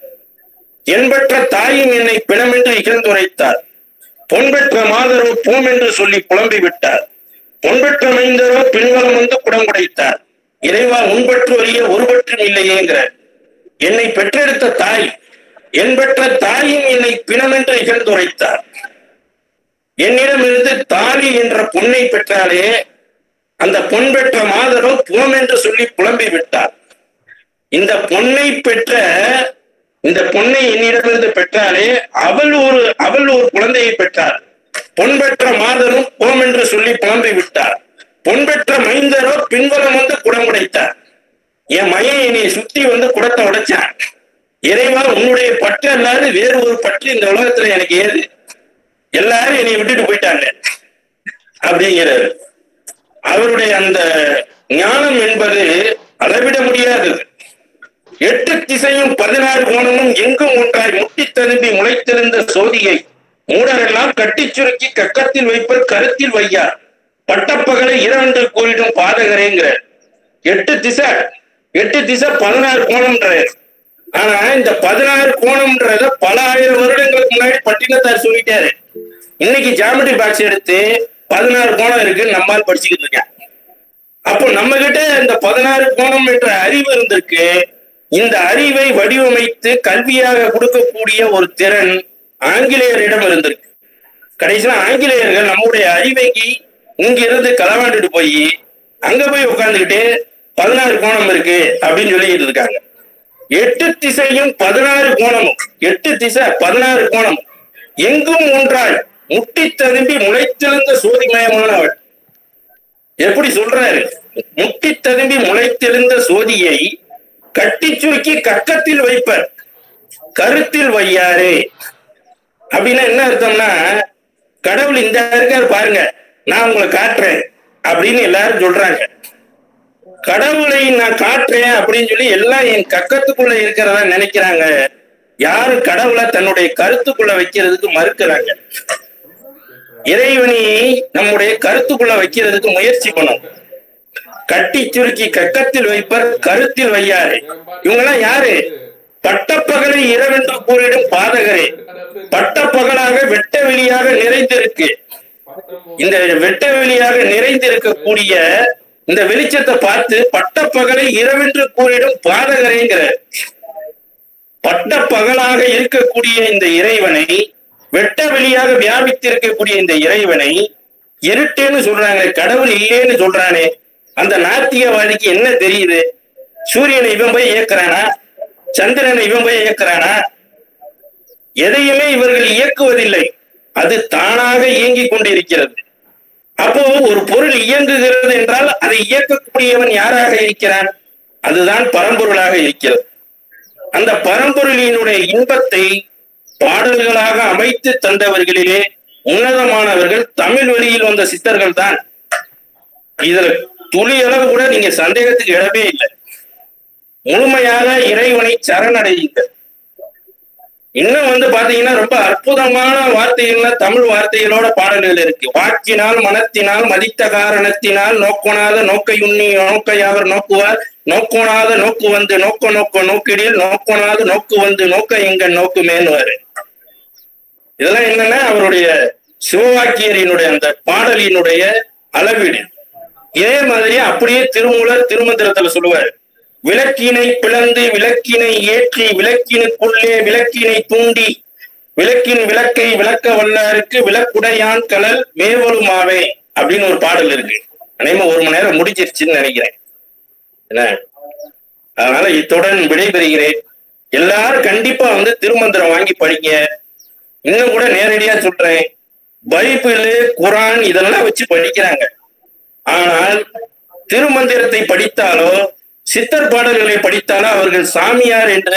என்பற்ற தாயும் என்னை பிணமென்று இகழ்ந்துரைத்தார் பொன்பெற்ற மாதரோ போம் என்று சொல்லி புலம்பி விட்டார் பொன்பெற்ற மைந்தரோ பின்வலம் வந்து குடங்குடைத்தார் இறைவா உன்பற்று வரிய ஒருபற்றும் இல்லையேங்கிற என்னை பெற்றெடுத்த தாய் என் பெற்ற தாயும் என்னை பிணமென்று இகழ்ந்துரைத்தார் என்னிடமிருந்து தாலி என்ற பொன்னை பெற்றாலே அந்த பொன் பெற்ற மாதரோ போம் என்று சொல்லி புலம்பி விட்டார் இந்த பொன்னை பெற்ற இந்த பொன்னை என்னிடமிருந்து பெற்றாலே அவள் ஒரு அவள் ஒரு குழந்தையை பெற்றார் பொன் பெற்ற மாதரும் போம் என்று சொல்லி புலம்பி விட்டார் பொன் பெற்ற மைந்தரோ பின்வலம் வந்து குடமுடைத்தார் என் மையன் என்னை சுத்தி வந்து குடத்தை உடைச்சான் இறைவா உன்னுடைய பற்று அல்லாது வேறு ஒரு பற்று இந்த உலகத்துல எனக்கு ஏது எல்லாரும் என்னை விட்டுட்டு போயிட்டாங்க அப்படிங்கிறாரு அவருடைய அந்த ஞானம் என்பது அளவிட முடியாதது எட்டு திசையும் பதினாறு கோணமும் எங்கும் ஒன்றாய் முட்டி ததும்பி முளைத்திருந்த சோதியை மூடரெல்லாம் கட்டிச் சுருக்கி கக்கத்தில் வைப்பர் கருத்தில் வையார் பட்டப்பகலை இரண்டு கூறிடும் பாதகரேங்கிற எட்டு திசை எட்டு திசை பதினாறு கோணம்ன்றாரு ஆனா இந்த பதினாறு கோணம்ன்றத பல ஆயிரம் வருடங்களுக்கு முன்னாடி பட்டினத்தார் சொல்லிட்டாரு இன்னைக்கு ஜாமெட்ரி பாக்ஸ் எடுத்து பதினாறு கோணம் இருக்குன்னு நம்மால் படிச்சுக்கிட்டு இருக்கேன் அப்போ நம்ம கிட்ட இந்த பதினாறு கோணம் என்ற அறிவு இருந்திருக்கு இந்த அறிவை வடிவமைத்து கல்வியாக கொடுக்கக்கூடிய ஒரு திறன் ஆங்கிலேயரிடம் இருந்திருக்கு கடைசியில ஆங்கிலேயர்கள் நம்முடைய அறிவைக்கு இங்க இருந்து களவாண்டுட்டு போய் அங்க போய் உட்கார்ந்துக்கிட்டு பதினாறு கோணம் இருக்கு அப்படின்னு சொல்லிட்டு இருக்காங்க எட்டு திசையும் பதினாறு கோணமும் எட்டு திசை பதினாறு கோணம் எங்கும் ஒன்றாய் முட்டி ததும்பி முளைத்தெழுந்த சோதிமயமானவள் எப்படி சொல்றாரு முட்டி ததும்பி முளைத்தெழுந்த சோதியை கட்டி சுருக்கி கக்கத்தில் வைப்பர் கருத்தில் வையாரே அப்படின்னா என்ன அர்த்தம்னா கடவுள் இந்த இருக்கார் பாருங்க நான் உங்களை காட்டுறேன் அப்படின்னு எல்லாரும் சொல்றாங்க கடவுளை நான் காட்டுறேன் அப்படின்னு சொல்லி எல்லாம் என் கக்கத்துக்குள்ள இருக்கிறதா நினைக்கிறாங்க யாரும் கடவுளை தன்னுடைய கருத்துக்குள்ள வைக்கிறதுக்கு மறுக்கிறாங்க இறைவனை நம்முடைய கருத்துக்குள்ள வைக்கிறதுக்கு முயற்சி பண்ணும் கட்டி சுருக்கி கக்கத்தில் வைப்பர் கருத்தில் வையாரு இவங்கெல்லாம் யாரு பட்டப்பகலை இரவென்று கூறிடும் பாதகரே பட்டப்பகலாக வெட்ட வெளியாக நிறைந்திருக்கு இந்த வெட்ட வெளியாக நிறைந்திருக்கக்கூடிய இந்த வெளிச்சத்தை பார்த்து பட்டப்பகலை இரவென்று கூறிடும் பாதகரேங்கிற பட்ட பகலாக இருக்கக்கூடிய இந்த இறைவனை வெட்ட வெளியாக வியாபித்திருக்கக்கூடிய இந்த இறைவனை இருட்டேன்னு சொல்றாங்க கடவுள் இல்லேன்னு சொல்றானே அந்த நாத்திகவாதிக்கு என்ன தெரியுது சூரியனை இவன் போய் இயக்குறானா சந்திரனை இவன் போய் இயக்குறானா எதையுமே இவர்கள் இயக்குவதில்லை அது தானாக இயங்கிக் கொண்டிருக்கிறது அப்போ ஒரு பொருள் இயங்குகிறது என்றால் அதை இயக்கக்கூடியவன் யாராக இருக்கிறான் அதுதான் பரம்பொருளாக இருக்கிறது அந்த பரம்பொருளினுடைய இன்பத்தை பாடல்களாக அமைத்து தந்தவர்களிலே உன்னதமானவர்கள் தமிழ் வழியில் வந்த சித்தர்கள் தான் இதுல துளி அளவு கூட நீங்க சந்தேகத்துக்கு இடமே இல்லை முழுமையாக இறைவனை சரணடையுங்கள் இன்னும் வந்து பாத்தீங்கன்னா ரொம்ப அற்புதமான வார்த்தைகள்ல தமிழ் வார்த்தைகளோட பாடல்கள் இருக்கு வாக்கினால் மனத்தினால் மதித்த காரணத்தினால் நோக்கொணாத நோக்கையுண்ணி நோக்கையாவர் நோக்குவார் நோக்கோணாத நோக்கு வந்து நோக்க நோக்க நோக்கிடில் நோக்கோணாத நோக்கு வந்து நோக்க எங்க நோக்குமேன்னு இதெல்லாம் என்னன்னா அவருடைய சிவவாக்கியரினுடைய அந்த பாடலினுடைய அளவீடு இதே மாதிரி அப்படியே திருமூலர் திருமந்திரத்துல சொல்லுவார் விளக்கினை பிளந்து விளக்கினை ஏற்றி விளக்கினுக்குள்ளே விளக்கினை தூண்டி விளக்கின் விளக்கை விளக்க வல்லாருக்கு விளக்குடையான் கலல் மேவலுமாவே அப்படின்னு ஒரு பாடல் இருக்கு அனைமா ஒரு மணி நேரம் முடிஞ்சிருச்சுன்னு நினைக்கிறேன் என்ன அதனால இத்துடன் விடைபெறுகிறேன் எல்லாரும் கண்டிப்பா வந்து திருமந்திரம் வாங்கி படிங்க இன்னும் கூட நேரடியா சொல்றேன் பைபிள் குரான் இதெல்லாம் வச்சு படிக்கிறாங்க ஆனால் திருமந்திரத்தை படித்தாலோ சித்தர் பாடல்களை படித்தாலோ அவர்கள் சாமியார் என்று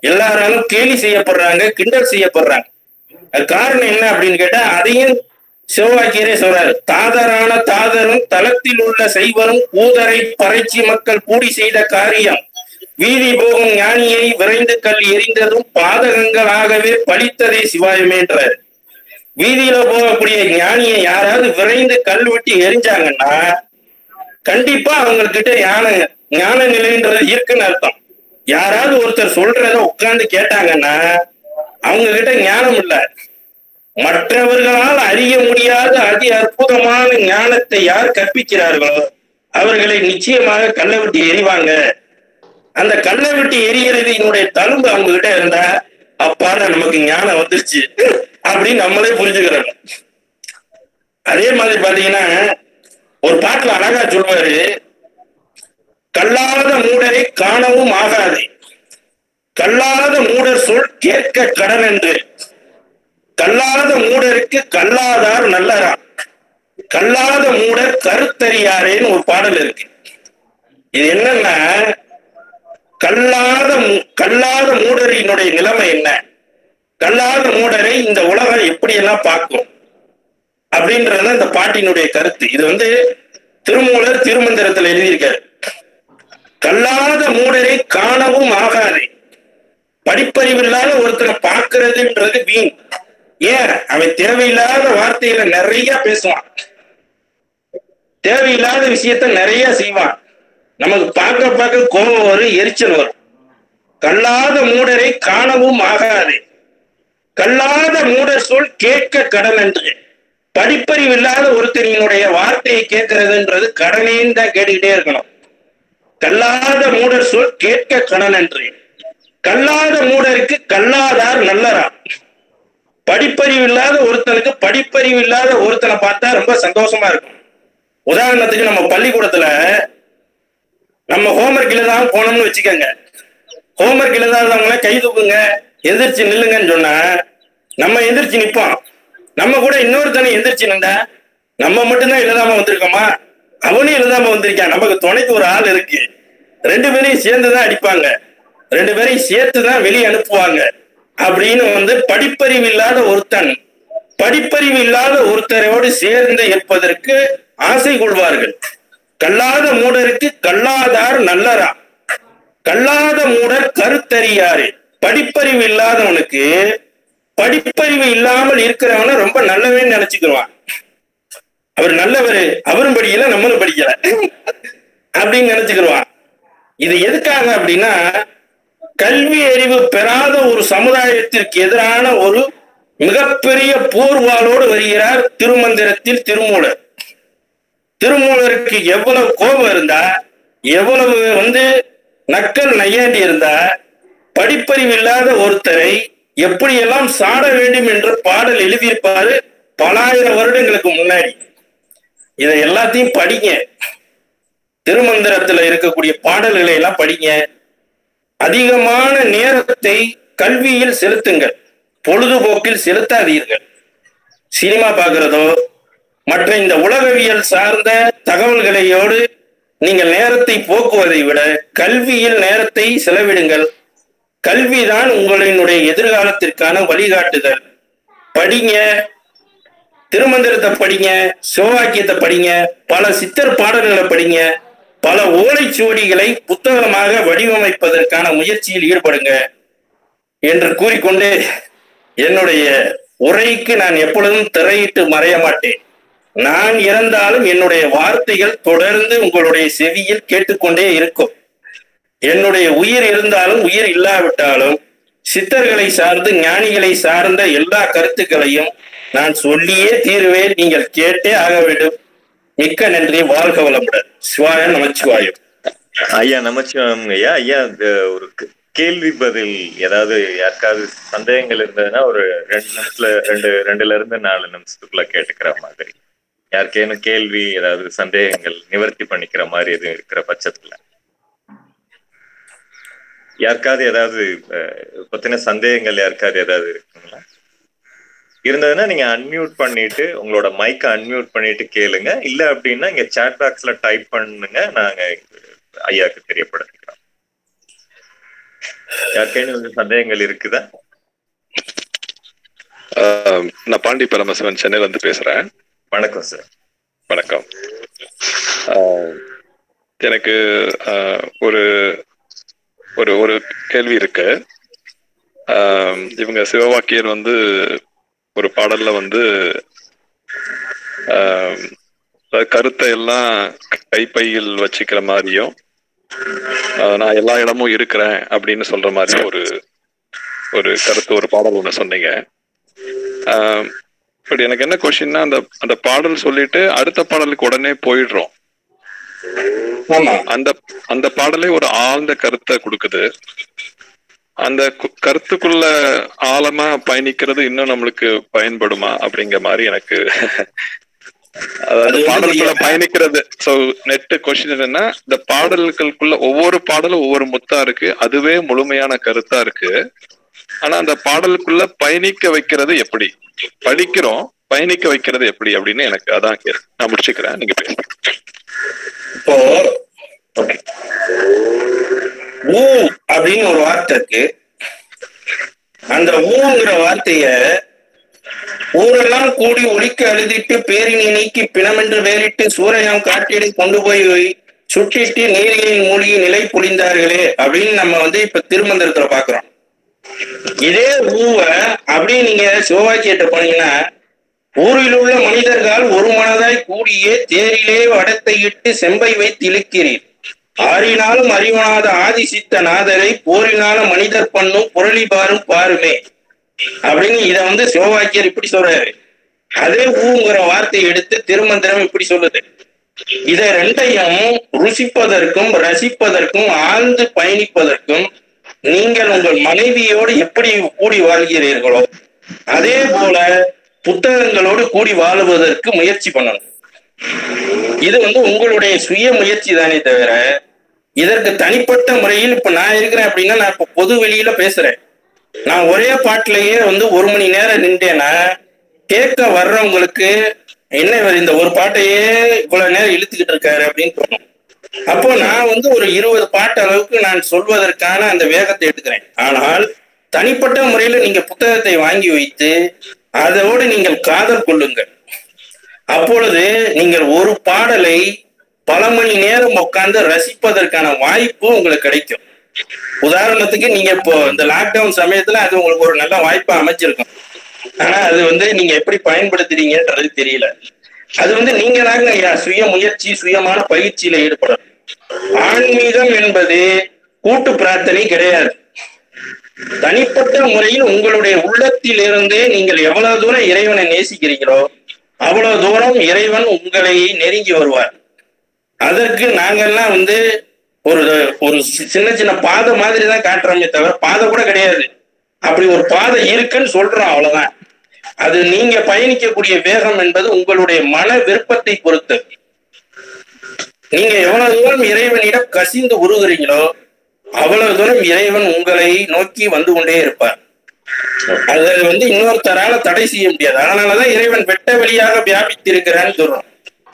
எல்லாராலும் கேலி செய்யப்படுறாங்க கிண்டல் செய்யப்படுறாங்க அது காரணம் என்ன அப்படின்னு கேட்டா அதையும் சிவவாக்கியரே சொல்றாரு தாதரான தாதரும் தளத்தில் உள்ள செய்வரும் ஊதரை பறைச்சி மக்கள் கூடி செய்த காரியம் வீதி போகும் ஞானியை விரைந்து கல் எரிந்ததும் பாதகங்களாகவே பழித்ததே சிவாயமேன்றார் வீதியில போகக்கூடிய ஞானியை யாராவது விரைந்து கல் விட்டு எரிஞ்சாங்கன்னா கண்டிப்பா அவங்க கிட்ட ஞான ஞான நிலைன்றது இருக்குன்னு அர்த்தம் யாராவது ஒருத்தர் சொல்றத உட்கார்ந்து கேட்டாங்கன்னா அவங்க கிட்ட ஞானம் இல்ல மற்றவர்களால் அறிய முடியாத அதி அற்புதமான ஞானத்தை யார் கற்பிக்கிறார்களோ அவர்களை நிச்சயமாக கல்லை விட்டு எறிவாங்க அந்த கல்லை விட்டு எரியறது என்னுடைய தழும்பு அவங்க கிட்ட இருந்தா அப்பாடா நமக்கு ஞானம் வந்துருச்சு அப்படின்னு நம்மளே புரிஞ்சுக்கிறோம் அதே மாதிரி பாத்தீங்கன்னா ஒரு பாட்டுல அழகா சொல்லுவாரு கல்லாத மூடரை காணவும் ஆகாது கல்லாத மூடர் சொல் கேட்க கடன் என்று கல்லாத மூடருக்கு கல்லாதார் நல்லரா கல்லாத மூடர் கருத்தறியாரேன்னு ஒரு பாடல் இருக்கு இது என்னன்னா கல்லாத மூ- கல்லாத மூடரினுடைய நிலைமை என்ன கல்லாத மூடரை இந்த உலகம் எப்படி எல்லாம் பார்க்கும் அப்படின்றது இந்த பாட்டினுடைய கருத்து இது வந்து திருமூலர் திருமந்திரத்தில் எழுதியிருக்காரு கல்லாத மூடரை காணவும் ஆகாது படிப்பறிவில்லாத ஒருத்தரை பார்க்கிறதுன்றது வீண் ஏன் அவன் தேவையில்லாத வார்த்தையில நிறைய பேசுவான் தேவையில்லாத விஷயத்த நிறைய செய்வான் நமக்கு பார்க்க பார்க்க கோபம் வரும் எரிச்சல் வரும் கல்லாத மூடரை காணவும் ஆகாது கல்லாத மூடர் சொல் கேட்க கடன் என்று படிப்பறிவு இல்லாத ஒருத்தரினுடைய வார்த்தையை கேட்கறதுன்றது கடனேன்னு தான் கேட்டுக்கிட்டே இருக்கணும் கல்லாத மூடர் சொல் கேட்க கடன் என்று கல்லாத மூடருக்கு கல்லாதார் நல்லரா படிப்பறிவு இல்லாத ஒருத்தனுக்கு படிப்பறிவு இல்லாத ஒருத்தனை பார்த்தா ரொம்ப சந்தோஷமா இருக்கும் உதாரணத்துக்கு நம்ம பள்ளிக்கூடத்துல நம்ம ஹோம்ஒர்க் எழுதாம போனோம்னு வச்சுக்கோங்க ஹோம்ஒர்க் எழுதாதவங்கள கை தூக்குங்க எந்திரிச்சு நில்லுங்கன்னு சொன்னா நம்ம எந்திரிச்சு நிப்போம் நம்ம கூட இன்னொருத்தனை எந்திரிச்சு நின்றா நம்ம மட்டும்தான் எழுதாம வந்திருக்கோமா அவனும் எழுதாம வந்திருக்கான் நமக்கு துணைக்கு ஒரு ஆள் இருக்கு ரெண்டு பேரையும் சேர்ந்துதான் அடிப்பாங்க ரெண்டு பேரையும் சேர்த்து தான் வெளியே அனுப்புவாங்க அப்படின்னு வந்து படிப்பறிவு இல்லாத ஒருத்தன் படிப்பறிவு இல்லாத ஒருத்தரோடு சேர்ந்து இருப்பதற்கு ஆசை கொள்வார்கள் கல்லாத மூடருக்கு கல்லாதார் நல்லரா கல்லாத மூடர் கருத்தறியாரு படிப்பறிவு இல்லாதவனுக்கு படிப்பறிவு இல்லாமல் இருக்கிறவன ரொம்ப நல்லவன்னு நினைச்சுக்குவான் அவர் நல்லவர் அவரும் படிக்கல நம்மளும் படிக்கல அப்படின்னு நினைச்சுக்கிடுவான் இது எதுக்காக அப்படின்னா கல்வி அறிவு பெறாத ஒரு சமுதாயத்திற்கு எதிரான ஒரு மிகப்பெரிய போர்வாளோடு வருகிறார் திருமந்திரத்தில் திருமூலர் திருமூலருக்கு எவ்வளவு கோபம் இருந்தா எவ்வளவு வந்து நக்கல் நையாண்டி இருந்தா படிப்பறிவு இல்லாத ஒருத்தரை எப்படியெல்லாம் சாட வேண்டும் என்று பாடல் எழுதியிருப்பாரு பலாயிரம் வருடங்களுக்கு முன்னாடி இதை எல்லாத்தையும் படிங்க திருமந்திரத்துல இருக்கக்கூடிய பாடல்களை எல்லாம் படிங்க அதிகமான நேரத்தை கல்வியில் செலுத்துங்கள் பொழுதுபோக்கில் செலுத்தாதீர்கள் சினிமா பார்க்கிறதோ மற்ற இந்த உலகவியல் சார்ந்த தகவல்களையோடு நீங்கள் நேரத்தை போக்குவதை விட கல்வியில் நேரத்தை செலவிடுங்கள் கல்விதான் உங்களினுடைய எதிர்காலத்திற்கான வழிகாட்டுதல் படிங்க திருமந்திரத்தை படிங்க சிவவாக்கியத்தை படிங்க பல சித்தர் பாடல்களை படிங்க பல ஓலைச்சுவடிகளை புத்தகமாக வடிவமைப்பதற்கான முயற்சியில் ஈடுபடுங்க என்று கூறிக்கொண்டு என்னுடைய உரைக்கு நான் எப்பொழுதும் திரையிட்டு மறைய மாட்டேன் நான் இறந்தாலும் என்னுடைய வார்த்தைகள் தொடர்ந்து உங்களுடைய செவியில் கேட்டுக்கொண்டே இருக்கும் என்னுடைய உயிர் இருந்தாலும் உயிர் இல்லாவிட்டாலும் சித்தர்களை சார்ந்து ஞானிகளை சார்ந்த எல்லா கருத்துக்களையும் நான் சொல்லியே தீருவேன் நீங்கள் கேட்டே ஆக வேண்டும் மிக்க நன்றி வாழ்க வளமுடன் சிவாய நமச்சிவாயம் ஐயா நமச்சிவாயம் ஐயா ஐயா இந்த ஒரு க- கேள்வி பதில் ஏதாவது யாருக்காவது சந்தேகங்கள் இருந்ததுன்னா ஒரு ரெண்டு நிமிஷத்துல ரெண்டு ரெண்டுல இருந்து நாலு நிமிஷத்துக்குள்ள கேட்டுக்கிற மாதிரி யாருக்கேனும் கேள்வி ஏதாவது சந்தேகங்கள் நிவர்த்தி பண்ணிக்கிற மாதிரி எதுவும் இருக்கிற பட்சத்துல யாருக்காவது ஏதாவது அஹ், பத்தின சந்தேகங்கள் யாருக்காவது ஏதாவது இருக்குங்களா இருந்ததுன்னா நீங்க அன்மியூட் பண்ணிட்டு உங்களோட மைக்கை அன்மியூட் பண்ணிட்டு கேளுங்க இல்ல அப்படின்னா இங்க சாட் பாக்ஸ்ல டைப் பண்ணுங்க நாங்க ஐயாக்கு தெரியப்படுத்திக்கிறோம் யாருக்கேனும் சந்தேகங்கள் இருக்குதா ஆஹ் நான் பாண்டி பரமசிவன் சென்னையில இருந்து பேசுறேன் வணக்கம் சார் வணக்கம் ஆஹ் எனக்கு ஆஹ் ஒரு ஒரு ஒரு கேள்வி இருக்கு ஆஹ் இவங்க சிவவாக்கியர் வந்து ஒரு பாடல்ல வந்து ஆஹ் அதாவது கருத்தை எல்லாம் கைப்பையில் வச்சுக்கிற மாதிரியும் ஆஹ் நான் எல்லா இடமும் இருக்கிறேன் அப்படின்னு சொல்ற மாதிரி ஒரு ஒரு கருத்து ஒரு பாடல் ஒண்ணு சொன்னீங்க பட் எனக்கு என்ன கொஸ்டின்னா அந்த அந்த பாடல் சொல்லிட்டு அடுத்த பாடலுக்கு உடனே போயிடுறோம் ஆமா அந்த அந்த பாடலே ஒரு ஆழ்ந்த கருத்தை கொடுக்குது அந்த கு- கருத்துக்குள்ள ஆழமா பயணிக்கிறது இன்னும் நம்மளுக்கு பயன்படுமா அப்படிங்கிற மாதிரி எனக்கு அதாவது அது வந்து பாடலுக்குள்ள ஐயா- பயணிக்கிறது சோ நெட் கொஸ்டின் என்னன்னா இந்த பாடல்களுக்குள்ள ஒவ்வொரு பாடலும் ஒவ்வொரு முத்தா இருக்கு அதுவே முழுமையான கருத்தா இருக்கு ஆனா அந்த பாடலுக்குள்ள பயணிக்க வைக்கிறது எப்படி படிக்கிறோம் பயணிக்க வைக்கிறது எப்படி அப்படின்னு எனக்கு அதான் கேள்வி. நான் முடிச்சுக்கிறேன் நீங்க பேசுங்க இப்போ ஓகே ஊ அப்படின்னு ஒரு வார்த்தை இருக்கு அந்த ஊங்கிற வார்த்தைய ஊரெல்லாம் கூடி ஒலிக்க அழுதிட்டு பேரினை நீக்கி பிணமென்று வேறிட்டு சூறையாம் காட்டிடு கொண்டு போய் சுட்டிட்டு நீரில் மூழ்கி நிலை பொழிந்தார்களே அப்படின்னு நம்ம வந்து இப்ப திருமந்திரத்துல பாக்குறோம் இதே ஊவ அப்படியே நீங்க சிவவாக்கியத்தை போனீங்கன்னா ஊரில் உள்ள மனிதர்கள் ஒரு மனதாய் கூடியே தேரிலே வடத்தை இட்டு செம்பை வைத்து இழுக்கிறீர் ஆறினாலும் அறிவனாத ஆதிசித்த நாதரை போரினாலும் மனிதர் பண்ணும் புரளி பாரும் பாருமே அப்படின்னு இத வந்து சிவவாக்கியர் இப்படி சொல்றாரு அதே ஊங்கிற வார்த்தையை எடுத்து திருமந்திரம் இப்படி சொல்லுது இத ரெண்டையும் ருசிப்பதற்கும் ரசிப்பதற்கும் ஆழ்ந்து பயணிப்பதற்கும் நீங்கள் உங்கள் மனைவியோடு எப்படி கூடி வாழ்கிறீர்களோ அதே போல புத்தகங்களோடு கூடி வாழுவதற்கு முயற்சி பண்ணணும் இது வந்து உங்களுடைய சுய முயற்சி தானே தவிர இதற்கு தனிப்பட்ட முறையில் இப்ப நான் இருக்கிறேன் அப்படின்னா நான் இப்ப பொது வெளியில பேசுறேன் நான் ஒரே பாட்டிலேயே வந்து ஒரு மணி நேரம் நின்றேன்னா கேட்க வர்றவங்களுக்கு என்ன இவர் இந்த ஒரு பாட்டையே இவ்வளவு நேரம் இழுத்துக்கிட்டு இருக்காரு அப்படின்னு தோணும் அப்போ நான் வந்து ஒரு இருபது பாட்டு அளவுக்கு நான் சொல்வதற்கான அந்த வேகத்தை எடுக்கிறேன் ஆனால் தனிப்பட்ட முறையில நீங்க புத்தகத்தை வாங்கி வைத்து அதோடு நீங்கள் காதல் கொள்ளுங்கள் அப்பொழுது நீங்கள் ஒரு பாடலை பல மணி நேரம் உட்கார்ந்து ரசிப்பதற்கான வாய்ப்பு உங்களுக்கு கிடைக்கும் உதாரணத்துக்கு நீங்க இப்போ இந்த லாக்டவுன் சமயத்துல அது உங்களுக்கு ஒரு நல்ல வாய்ப்பா அமைச்சிருக்கும் ஆனா அது வந்து நீங்க எப்படி பயன்படுத்துறீங்கன்றது தெரியல அது வந்து நீங்க தாங்க ஐயா சுய முயற்சி சுயமான பயிற்சியில ஈடுபடணும் ஆன்மீகம் என்பது கூட்டு பிரார்த்தனை கிடையாது தனிப்பட்ட முறையில் உங்களுடைய உள்ளத்திலிருந்தே நீங்கள் எவ்வளவு தூரம் இறைவனை நேசிக்கிறீங்களோ அவ்வளவு தூரம் இறைவன் உங்களை நெருங்கி வருவார் அதற்கு நாங்கெல்லாம் வந்து ஒரு ஒரு சி- சின்ன சின்ன பாதை மாதிரி தான் காட்டுறோமே தவிர பாதை கூட கிடையாது அப்படி ஒரு பாதை இருக்குன்னு சொல்றோம் அவ்வளவுதான் அது நீங்க பயணிக்கக்கூடிய வேகம் என்பது உங்களுடைய மன விருப்பத்தை பொறுத்து நீங்க எவ்வளவு தூரம் இறைவனிடம் கசிந்து உருகுறீங்களோ அவ்வளவு தூரம் இறைவன் உங்களை நோக்கி வந்து கொண்டே இருப்பார் அது வந்து இன்னொருத்தரால தடை செய்ய முடியாது அதனாலதான் இறைவன் வெட்ட வெளியாக வியாபித்திருக்கிறான்னு சொல்றோம்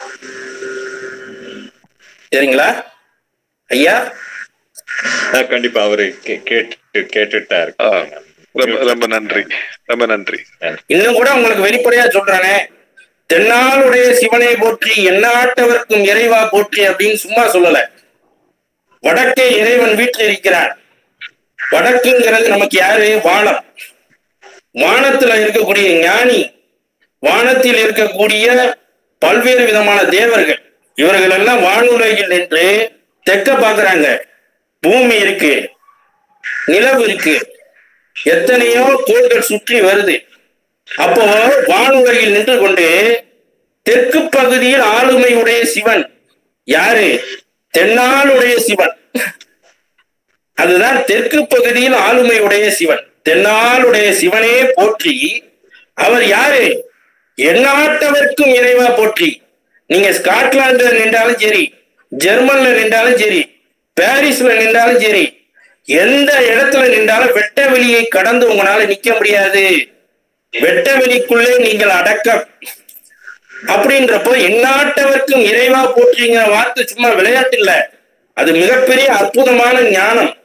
சரிங்களா ஐயா ஆஹ் கண்டிப்பா அவரு கே- கேட்டு கேட்டுட்டா ஆ, இருக்கு ரொம்ப ரொம்ப நன்றி ரொம்ப நன்றி இன்னும் கூட உங்களுக்கு வெளிப்படையா சொல்றானே தென்னாளுடைய சிவனை போற்றி எந்நாட்டவர்க்கும் இறைவா போற்றி அப்படின்னு சும்மா சொல்லல வடக்கே இறைவன் வீட்டில் இருக்கிறான் வடக்குங்கிறது நமக்கு யாரு வானம் வானத்துல இருக்கக்கூடிய ஞானி வானத்தில் இருக்கக்கூடிய பல்வேறு விதமான தேவர்கள் இவர்கள் எல்லாம் வானுலகில் நின்று தெற்க பாக்குறாங்க பூமி இருக்கு நிலவு இருக்கு எத்தனையோ கோள்கள் சுற்றி வருது அப்போ வானுலகில் நின்று கொண்டு தெற்கு பகுதியில் ஆளுமையுடைய சிவன் யாரு தென்னாளுடைய சிவன் அதுதான் தெற்கு பகுதியில் ஆளுமையுடைய சிவன் தென்னாளுடைய சிவனே போற்றி அவர் யாரு எந்நாட்டவர்க்கும் இறைவா போற்றி நீங்க ஸ்காட்லாந்துல நின்றாலும் சரி ஜெர்மன்ல நின்றாலும் சரி பாரிஸ்ல நின்றாலும் சரி எந்த இடத்துல நின்றாலும் வெட்ட வெளியை கடந்து உங்களால நிக்க முடியாது வெட்ட வெளிக்குள்ளே நீங்கள் அடக்கம் அப்படின்றப்போ எந்நாட்டவர்க்கும் இறைவா போற்றிங்கிற வார்த்தை சும்மா விளையாட்டு இல்ல அது மிகப்பெரிய அற்புதமான ஞானம்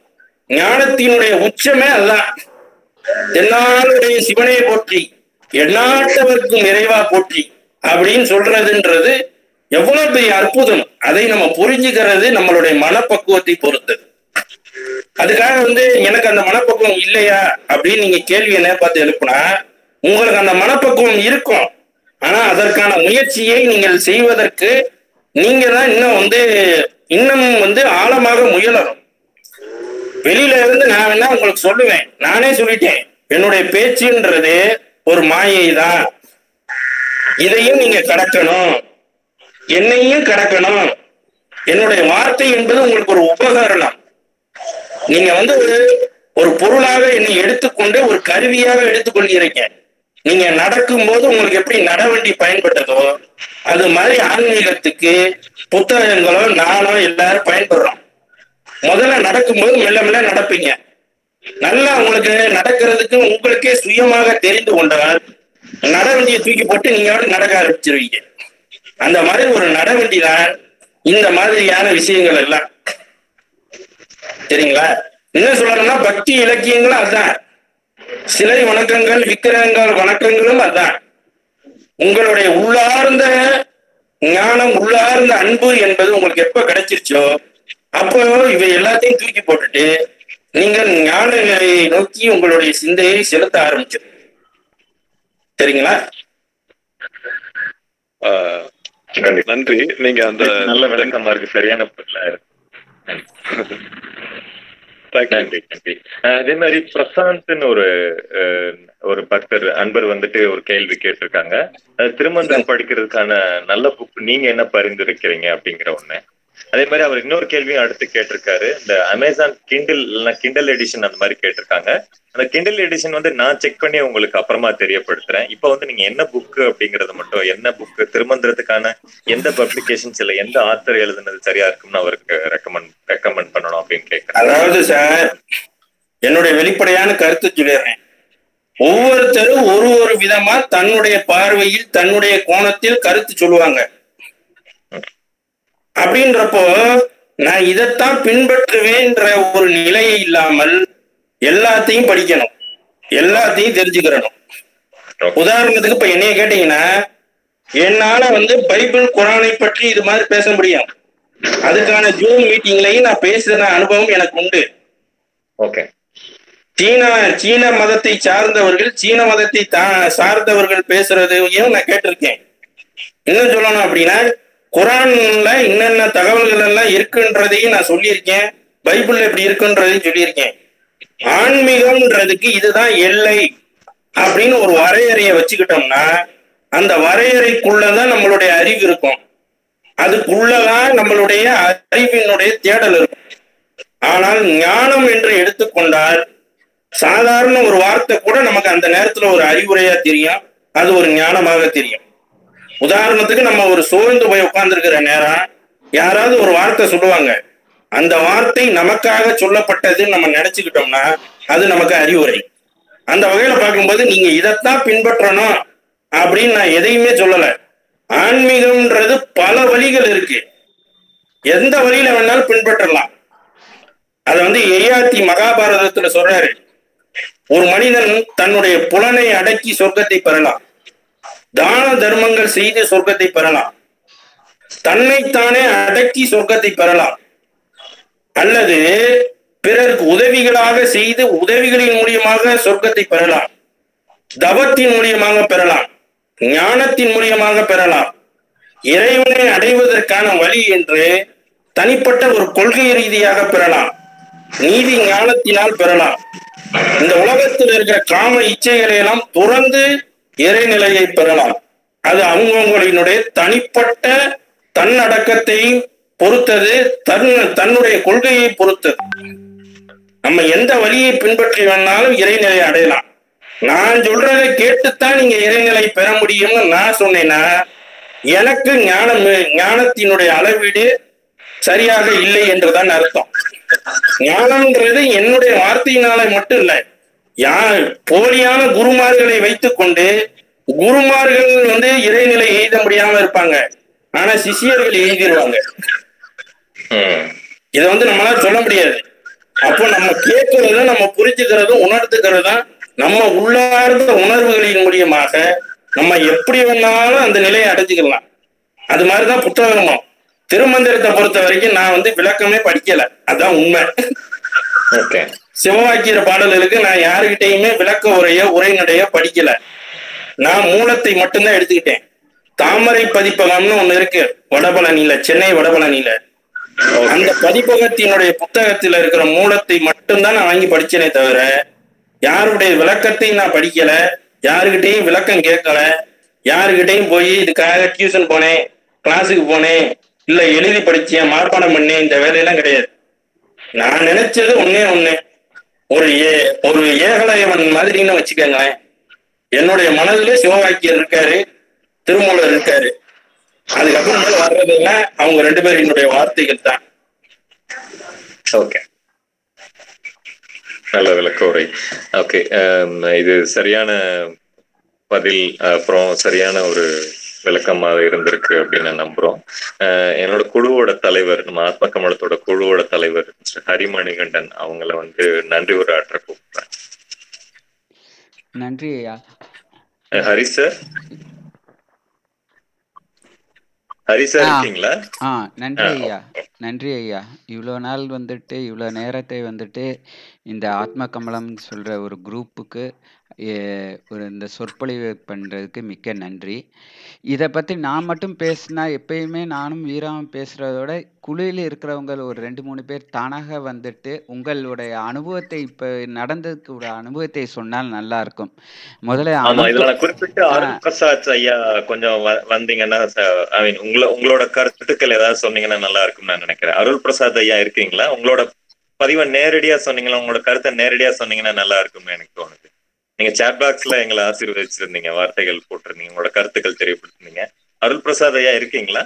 ஞானத்தினுடைய உச்சமே அதுதான் தென்னாளுடைய சிவனையை போற்றி எண்ணாட்டவர்க்கும் இறைவா போற்றி அப்படின்னு சொல்றதுன்றது எவ்வளவு பெரிய அற்புதம் அதை நம்ம புரிஞ்சுக்கிறது நம்மளுடைய மனப்பக்குவத்தை பொறுத்தது அதுக்காக வந்து எனக்கு அந்த மனப்பக்குவம் இல்லையா அப்படின்னு நீங்க கேள்வி என்ன பார்த்து எழுப்புனா உங்களுக்கு அந்த மனப்பக்குவம் இருக்கும் ஆனா அதற்கான முயற்சியை நீங்கள் செய்வதற்கு நீங்க தான் இன்னும் வந்து இன்னும் வந்து ஆழமாக முயலணும் வெளியில இருந்து நான் வேணா உங்களுக்கு சொல்லுவேன் நானே சொல்லிட்டேன் என்னுடைய பேச்சுன்றது ஒரு மாயை தான் இதையும் நீங்க கடக்கணும் என்னையும் கடக்கணும் என்னுடைய வார்த்தை என்பது உங்களுக்கு ஒரு உபகரணம் நீங்க வந்து ஒரு ஒரு பொருளாக என்னை எடுத்துக்கொண்டு ஒரு கருவியாக எடுத்துக்கொள்கிறீங்க நீங்க நடக்கும்போது உங்களுக்கு எப்படி நடவண்டி பயன்பட்டதோ அது மாதிரி ஆன்மீகத்துக்கு புத்தகங்களோ நானோ எல்லாரும் பயன்படுறோம் முதல்ல நடக்கும்போது மெல்ல மெல்ல நடப்பீங்க நல்லா உங்களுக்கு நடக்கிறதுக்கு உங்களுக்கே சுயமாக தெரிந்து கொண்டால் நடவண்டியை தூக்கி போட்டு நீங்க வந்து நடக்க ஆரம்பிச்சிருவீங்க அந்த மாதிரி ஒரு நடவண்டி தான் இந்த மாதிரியான விஷயங்கள் எல்லாம் சரிங்களா என்ன சொல்லணும்னா பக்தி இலக்கியங்களும் அதான் சிலை வணக்கங்கள் விக்கிரகங்கள் வணக்கங்களும் அதான் உங்களுடைய உள்ளார்ந்த ஞானம் உள்ளார்ந்த அன்பு என்பது உங்களுக்கு எப்ப கிடைச்சிருச்சோ அப்போ இவை எல்லாத்தையும் தூக்கி போட்டுட்டு நீங்கள் ஞான நிலையை நோக்கி உங்களுடைய சிந்தையை செலுத்த ஆரம்பிச்சிடும் சரிங்களா ஆஹ், நன்றி நீங்க அந்த நல்ல விளக்கமா இருக்கு சரியான பதிலா இருக்கு Thank you. நன்றி நன்றி அஹ் அதே மாதிரி பிரசாந்த்னு ஒரு அஹ், ஒரு பக்தர் அன்பர் வந்துட்டு ஒரு கேள்வி கேட்டிருக்காங்க அஹ், திருமந்திரம் படிக்கிறதுக்கான நல்ல புக் நீங்க என்ன பரிந்துரைக்கிறீங்க அப்படிங்கிற ஒண்ணு அதே மாதிரி அவர் இன்னொரு கேள்வியும் அடுத்து கேட்டிருக்காரு இந்த அமேசான் கிண்டில் இல்லைன்னா கிண்டல் எடிஷன் அந்த மாதிரி கேட்டிருக்காங்க அந்த கிண்டல் எடிஷன் வந்து நான் செக் பண்ணி உங்களுக்கு அப்புறமா தெரியப்படுத்துறேன் இப்போ வந்து நீங்க என்ன புக் அப்படிங்கறது மட்டும் என்ன புக் திருமந்திரத்துக்கான எந்த பப்ளிகேஷன்ஸ் இல்ல எந்த ஆத்தர் எழுதுனது சரியா இருக்கும்னு அவருக்கு ரெக்கமெண்ட் ரெக்கமெண்ட் பண்ணணும் அப்படின்னு கேட்கறேன் அதாவது சார் என்னுடைய வெளிப்படையான கருத்து சொல்லிடுறேன் ஒவ்வொருத்தரும் ஒரு ஒரு விதமா தன்னுடைய பார்வையில் தன்னுடைய கோணத்தில் கருத்து சொல்லுவாங்க அப்படின்றப்போ நான் இதைத்தான் பின்பற்றுவேன்ற ஒரு நிலையை இல்லாமல் எல்லாத்தையும் படிக்கணும் எல்லாத்தையும் தெரிஞ்சுக்கிறணும் உதாரணத்துக்கு இப்ப என்னைய கேட்டீங்கன்னா என்னால வந்து பைபிள் குரானை பற்றி இது மாதிரி பேச முடியும் அதுக்கான ஜூம் மீட்டிங்லயும் நான் பேசுற அனுபவம் எனக்கு உண்டு ஓகே சீன சீன மதத்தை சார்ந்தவர்கள் சீன மதத்தை தா- சார்ந்தவர்கள் பேசுறதையும் நான் கேட்டிருக்கேன் இன்னும் சொல்லணும் அப்படின்னா குரான்ல என்னென்ன தகவல்கள் எல்லாம் இருக்குன்றதையும் நான் சொல்லியிருக்கேன் பைபிள்ல இப்படி இருக்குன்றதையும் சொல்லியிருக்கேன் ஆன்மீகம்ன்றதுக்கு இதுதான் எல்லை அப்படின்னு ஒரு வரையறையை வச்சுக்கிட்டோம்னா அந்த வரையறைக்குள்ளதான் நம்மளுடைய அறிவு இருக்கும் அதுக்குள்ளதான் நம்மளுடைய அறிவினுடைய தேடல் இருக்கும் ஆனால் ஞானம் என்று எடுத்துக்கொண்டால் சாதாரண ஒரு வார்த்தை கூட நமக்கு அந்த நேரத்துல ஒரு அறிவுரையா தெரியும் அது ஒரு ஞானமாக தெரியும் உதாரணத்துக்கு நம்ம ஒரு சோர்ந்து போய் உட்கார்ந்துருக்கிற நேரம் யாராவது ஒரு வார்த்தை சொல்லுவாங்க அந்த வார்த்தை நமக்காக சொல்லப்பட்டதுன்னு நம்ம நினைச்சுக்கிட்டோம்னா அது நமக்கு அறிவுரை அந்த வகையில பார்க்கும்போது நீங்க இதைத்தான் பின்பற்றணும் அப்படின்னு நான் எதையுமே சொல்லல ஆன்மீகம்ன்றது பல வழிகள் இருக்கு எந்த வழியில வேணாலும் பின்பற்றலாம் அத வந்து எய்யாத்தி மகாபாரதத்துல சொல்றாரு ஒரு மனிதன் தன்னுடைய புலனை அடக்கி சொர்க்கத்தை பெறலாம் தான தர்மங்கள் செய்து சொர்க்கத்தை பெறலாம் தன்னைத்தானே அடக்கி சொர்க்கத்தை பெறலாம் அல்லது பிறருக்கு உதவிகளாக செய்து உதவிகளின் மூலியமாக சொர்க்கத்தை பெறலாம் தவத்தின் மூலியமாக பெறலாம் ஞானத்தின் மூலியமாக பெறலாம் இறைவனை அடைவதற்கான வழி என்று தனிப்பட்ட ஒரு கொள்கை ரீதியாக பெறலாம் நீதி ஞானத்தினால் பெறலாம் இந்த உலகத்தில் இருக்கிற காம இச்சைகளை எல்லாம் துறந்து இறைநிலையை பெறலாம் அது அவங்கவுங்களினுடைய தனிப்பட்ட தன்னடக்கத்தை பொறுத்தது தன் தன்னுடைய கொள்கையை பொறுத்தது நம்ம எந்த வழியை பின்பற்றி வேணாலும் இறைநிலை அடையலாம் நான் சொல்றதை கேட்டுத்தான் நீங்க இறைநிலை பெற முடியும்னு நான் சொன்னேன்னா எனக்கு ஞானம் ஞானத்தினுடைய அளவீடு சரியாக இல்லை என்றுதான் அர்த்தம் ஞானம்ன்றது என்னுடைய வார்த்தையினால மட்டும் இல்ல யார் போலியான குருமார்களை வைத்துக்கொண்டு குருமார்கள் வந்து இறைநிலை எழுத முடியாம இருப்பாங்க ஆனா சிஷியர்கள் எழுதிடுவாங்க ம் இதை வந்து நம்மளால சொல்ல முடியாது அப்போ நம்ம கேட்கறதும் நம்ம புரிஞ்சுக்கிறதும் உணர்த்துக்கிறதும் நம்ம உள்ளார்ந்த உணர்வுகளின் மூலியமாக நம்ம எப்படி வேணாலும் அந்த நிலையை அடைஞ்சுக்கலாம் அது மாதிரிதான் புத்தகமும் திருமந்திரத்தை பொறுத்த வரைக்கும் நான் வந்து விளக்கமே படிக்கல அதான் உண்மை ஓகே சிவவாக்கியர் பாடல்களுக்கு நான் யாருகிட்டயுமே விளக்க உரைய உரைநடைய படிக்கல நான் மூலத்தை மட்டும்தான் எடுத்துக்கிட்டேன் தாமரை பதிப்பகம்னு ஒண்ணு இருக்கு வடபழனியில சென்னை வடபழனியில அந்த பதிப்பகத்தினுடைய புத்தகத்துல இருக்கிற மூலத்தை மட்டும்தான் நான் வாங்கி படிச்சேனே தவிர யாருடைய விளக்கத்தையும் நான் படிக்கல யாருகிட்டயும் விளக்கம் கேட்கல யாருகிட்டயும் போய் இதுக்காக டியூஷன் போனேன் கிளாஸுக்கு போனேன் இல்ல எழுதி படிச்சேன் மார்ப்பாடம் பண்ணேன் இந்த வேலையெல்லாம் கிடையாது நான் நினைச்சது ஒண்ணே ஒண்ணு ஒரு ஏ ஒரு ஏகலைவன் மாதிரின்னு வச்சுக்கோங்களேன் என்னுடைய மனதிலே சிவவாக்கியர் இருக்காரு திருமூலர் இருக்காரு அதுக்கப்புறம் மேல வர்றதெல்லாம் அவங்க ரெண்டு பேரினுடைய வார்த்தைகள் தான் ஓகே நல்ல விளக்க உரை ஓகே இது சரியான பதில் அப்புறம் சரியான ஒரு விளக்கமாக இருந்திருக்கு அப்படின்னு நான் நம்புறோம் அஹ் என்னோட குழுவோட தலைவர் நம்ம ஆத்ம கமலத்தோட குழுவோட தலைவர் மிஸ்டர் ஹரிமணிகண்டன் அவங்கள வந்து நன்றி உரையாற்ற கூப்பிடுறேன் நன்றி ஐயா அஹ் ஹரி சார் ஹரி சார் ஆ. இருக்கீங்களா ஆ நன்றி ஆ, ஐயா நன்றி ஐயா இவ்வளோ நாள் வந்துட்டு இவ்வளோ நேரத்தை வந்துட்டு இந்த ஆத்ம கமலம் சொல்கிற ஒரு குரூப்புக்கு ஒரு இந்த சொற்பொழிவு பண்ணுறதுக்கு மிக்க நன்றி இதை பற்றி நான் மட்டும் பேசினா எப்பயுமே நானும் வீராவும் பேசுகிறதோட குழுவில் இருக்கிறவங்க ஒரு ரெண்டு மூணு பேர் தானாக வந்துட்டு உங்களுடைய அனுபவத்தை இப்போ நடந்ததுக்கு ஒரு அனுபவத்தை சொன்னால் நல்லா இருக்கும் முதல்ல ஆமா அனுபவ- இதுல நான் குறிப்பிட்டு அருண் பிரசாத் ஐயா கொஞ்சம் வ- வந்தீங்கன்னா ஐ மீன் உங்கள உங்களோட கருத்துக்கள் ஏதாவது சொன்னீங்கன்னா நல்லா இருக்கும்னு நான் நினைக்கிறேன் அருள் பிரசாத் ஐயா இருக்கீங்களா உங்களோட பதிவை நேரடியா சொன்னீங்களா உங்களோட கருத்தை நேரடியா சொன்னீங்கன்னா நல்லா இருக்கும்னு எனக்கு தோணுது நீங்க சாட் பாக்ஸ்ல எங்களை ஆசீர்வதிச்சிருந்தீங்க வார்த்தைகள் போட்டிருந்தீங்க உங்களோட கருத்துக்கள் தெரியப்படுத்திருந்தீங்க அருள் பிரசாத் ஐயா இருக்கீங்களா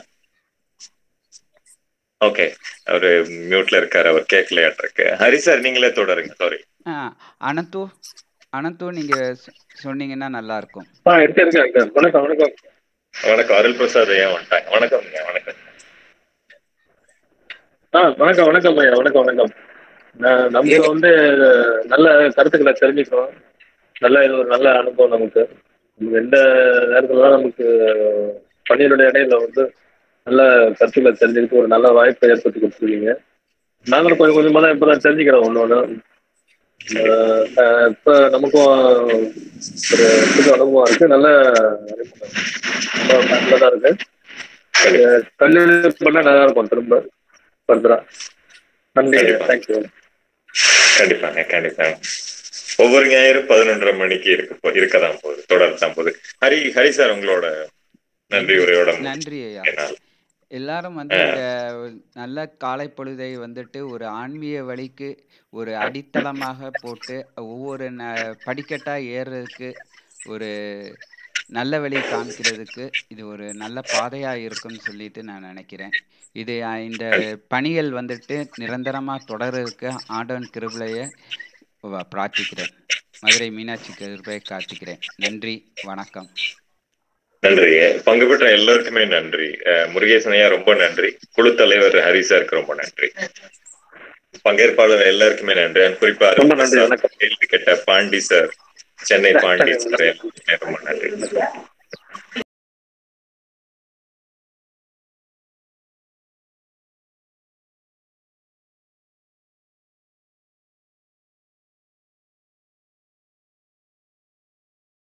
ஓகே அவரு மியூட்ல இருக்காரு அவர் கேட்கலையாட்டிருக்கு ஹரி சார் நீங்களே தொடருங்க சாரி ஆ அனந்து அனந்து நீங்கள் சொன்னீங்கன்னா நல்லா இருக்கும் ஆ இருக்கேன் இருக்கேன் இருக்கேன் வணக்கம் வணக்கம் வணக்கம் அருள் பிரசாத் ஐயா வந்துட்டாங்க வணக்கம் ஐயா, வணக்கம் ஆ வணக்கம் வணக்கம் ஐயா வணக்கம் வணக்கம் நான் நமக்கு வந்து நல்ல கருத்துக்களை தெரிஞ்சுக்கிறோம் நல்ல இது ஒரு நல்ல அனுபவம் நமக்கு நமக்கு எந்த நேரத்துல நமக்கு பணியினுடைய இடையில வந்து நல்ல கருத்துக்களை தெரிஞ்சுக்கிட்டு ஒரு நல்ல வாய்ப்பை ஏற்படுத்தி கொடுத்துருக்கீங்க நாங்களும் கொஞ்சம் கொஞ்சமாக தான் இப்போ தான் தெரிஞ்சுக்கிறோம் ஒன்று ஒன்று இப்போ நமக்கும் ஒரு புது அனுபவம் இருக்கு நல்ல ரொம்ப நல்லதா இருக்கு கல்லூரி பண்ணா நல்லா இருக்கும் திரும்ப ஃபர்தரா நன்றி தேங்க்யூ கண்டிப்பாங்க கண்டிப்பாங்க ஒவ்வொரு ஞாயிறு பதினொன்றரை மணிக்கு இருக்க போ இருக்கதான் போகுது தொடர்தான் போகுது ஹரி ஹரி சார் உங்களோட நன்றி உரையோட நன்றி ஐயா என்னால். எல்லாரும் வந்து இந்த நல்ல காலை பொழுதை வந்துட்டு ஒரு ஆன்மீக வழிக்கு ஒரு அடித்தளமாக போட்டு ஒவ்வொரு ந படிக்கட்டா ஏறுறதுக்கு ஒரு நல்ல வழி காமிக்கிறதுக்கு இது ஒரு நல்ல பாதையா இருக்கும்னு சொல்லிட்டு நான் நினைக்கிறேன் இது அஹ், இந்த பணிகள் வந்துட்டு நிரந்தரமா தொடர்றதுக்கு ஆண்டவன் கிருபையை வ- பிரார்த்திக்கிறேன் மதுரை மீனாட்சி கிருபையை காத்துக்கிறேன் நன்றி வணக்கம் நன்றி பங்கு பெற்ற எல்லாருக்குமே நன்றி அஹ், முருகேசன் ஐயா ரொம்ப நன்றி குழு தலைவர் ஹரி சாருக்கு ரொம்ப நன்றி பங்கேற்பாளர் எல்லாருக்குமே நன்றி and குறிப்பா ரொம்ப நன்றி, வணக்கம். கேள்வி கேட்ட பாண்டி சார் சென்னை பாண்டி சார் எல்லாருக்குமே ரொம்ப நன்றி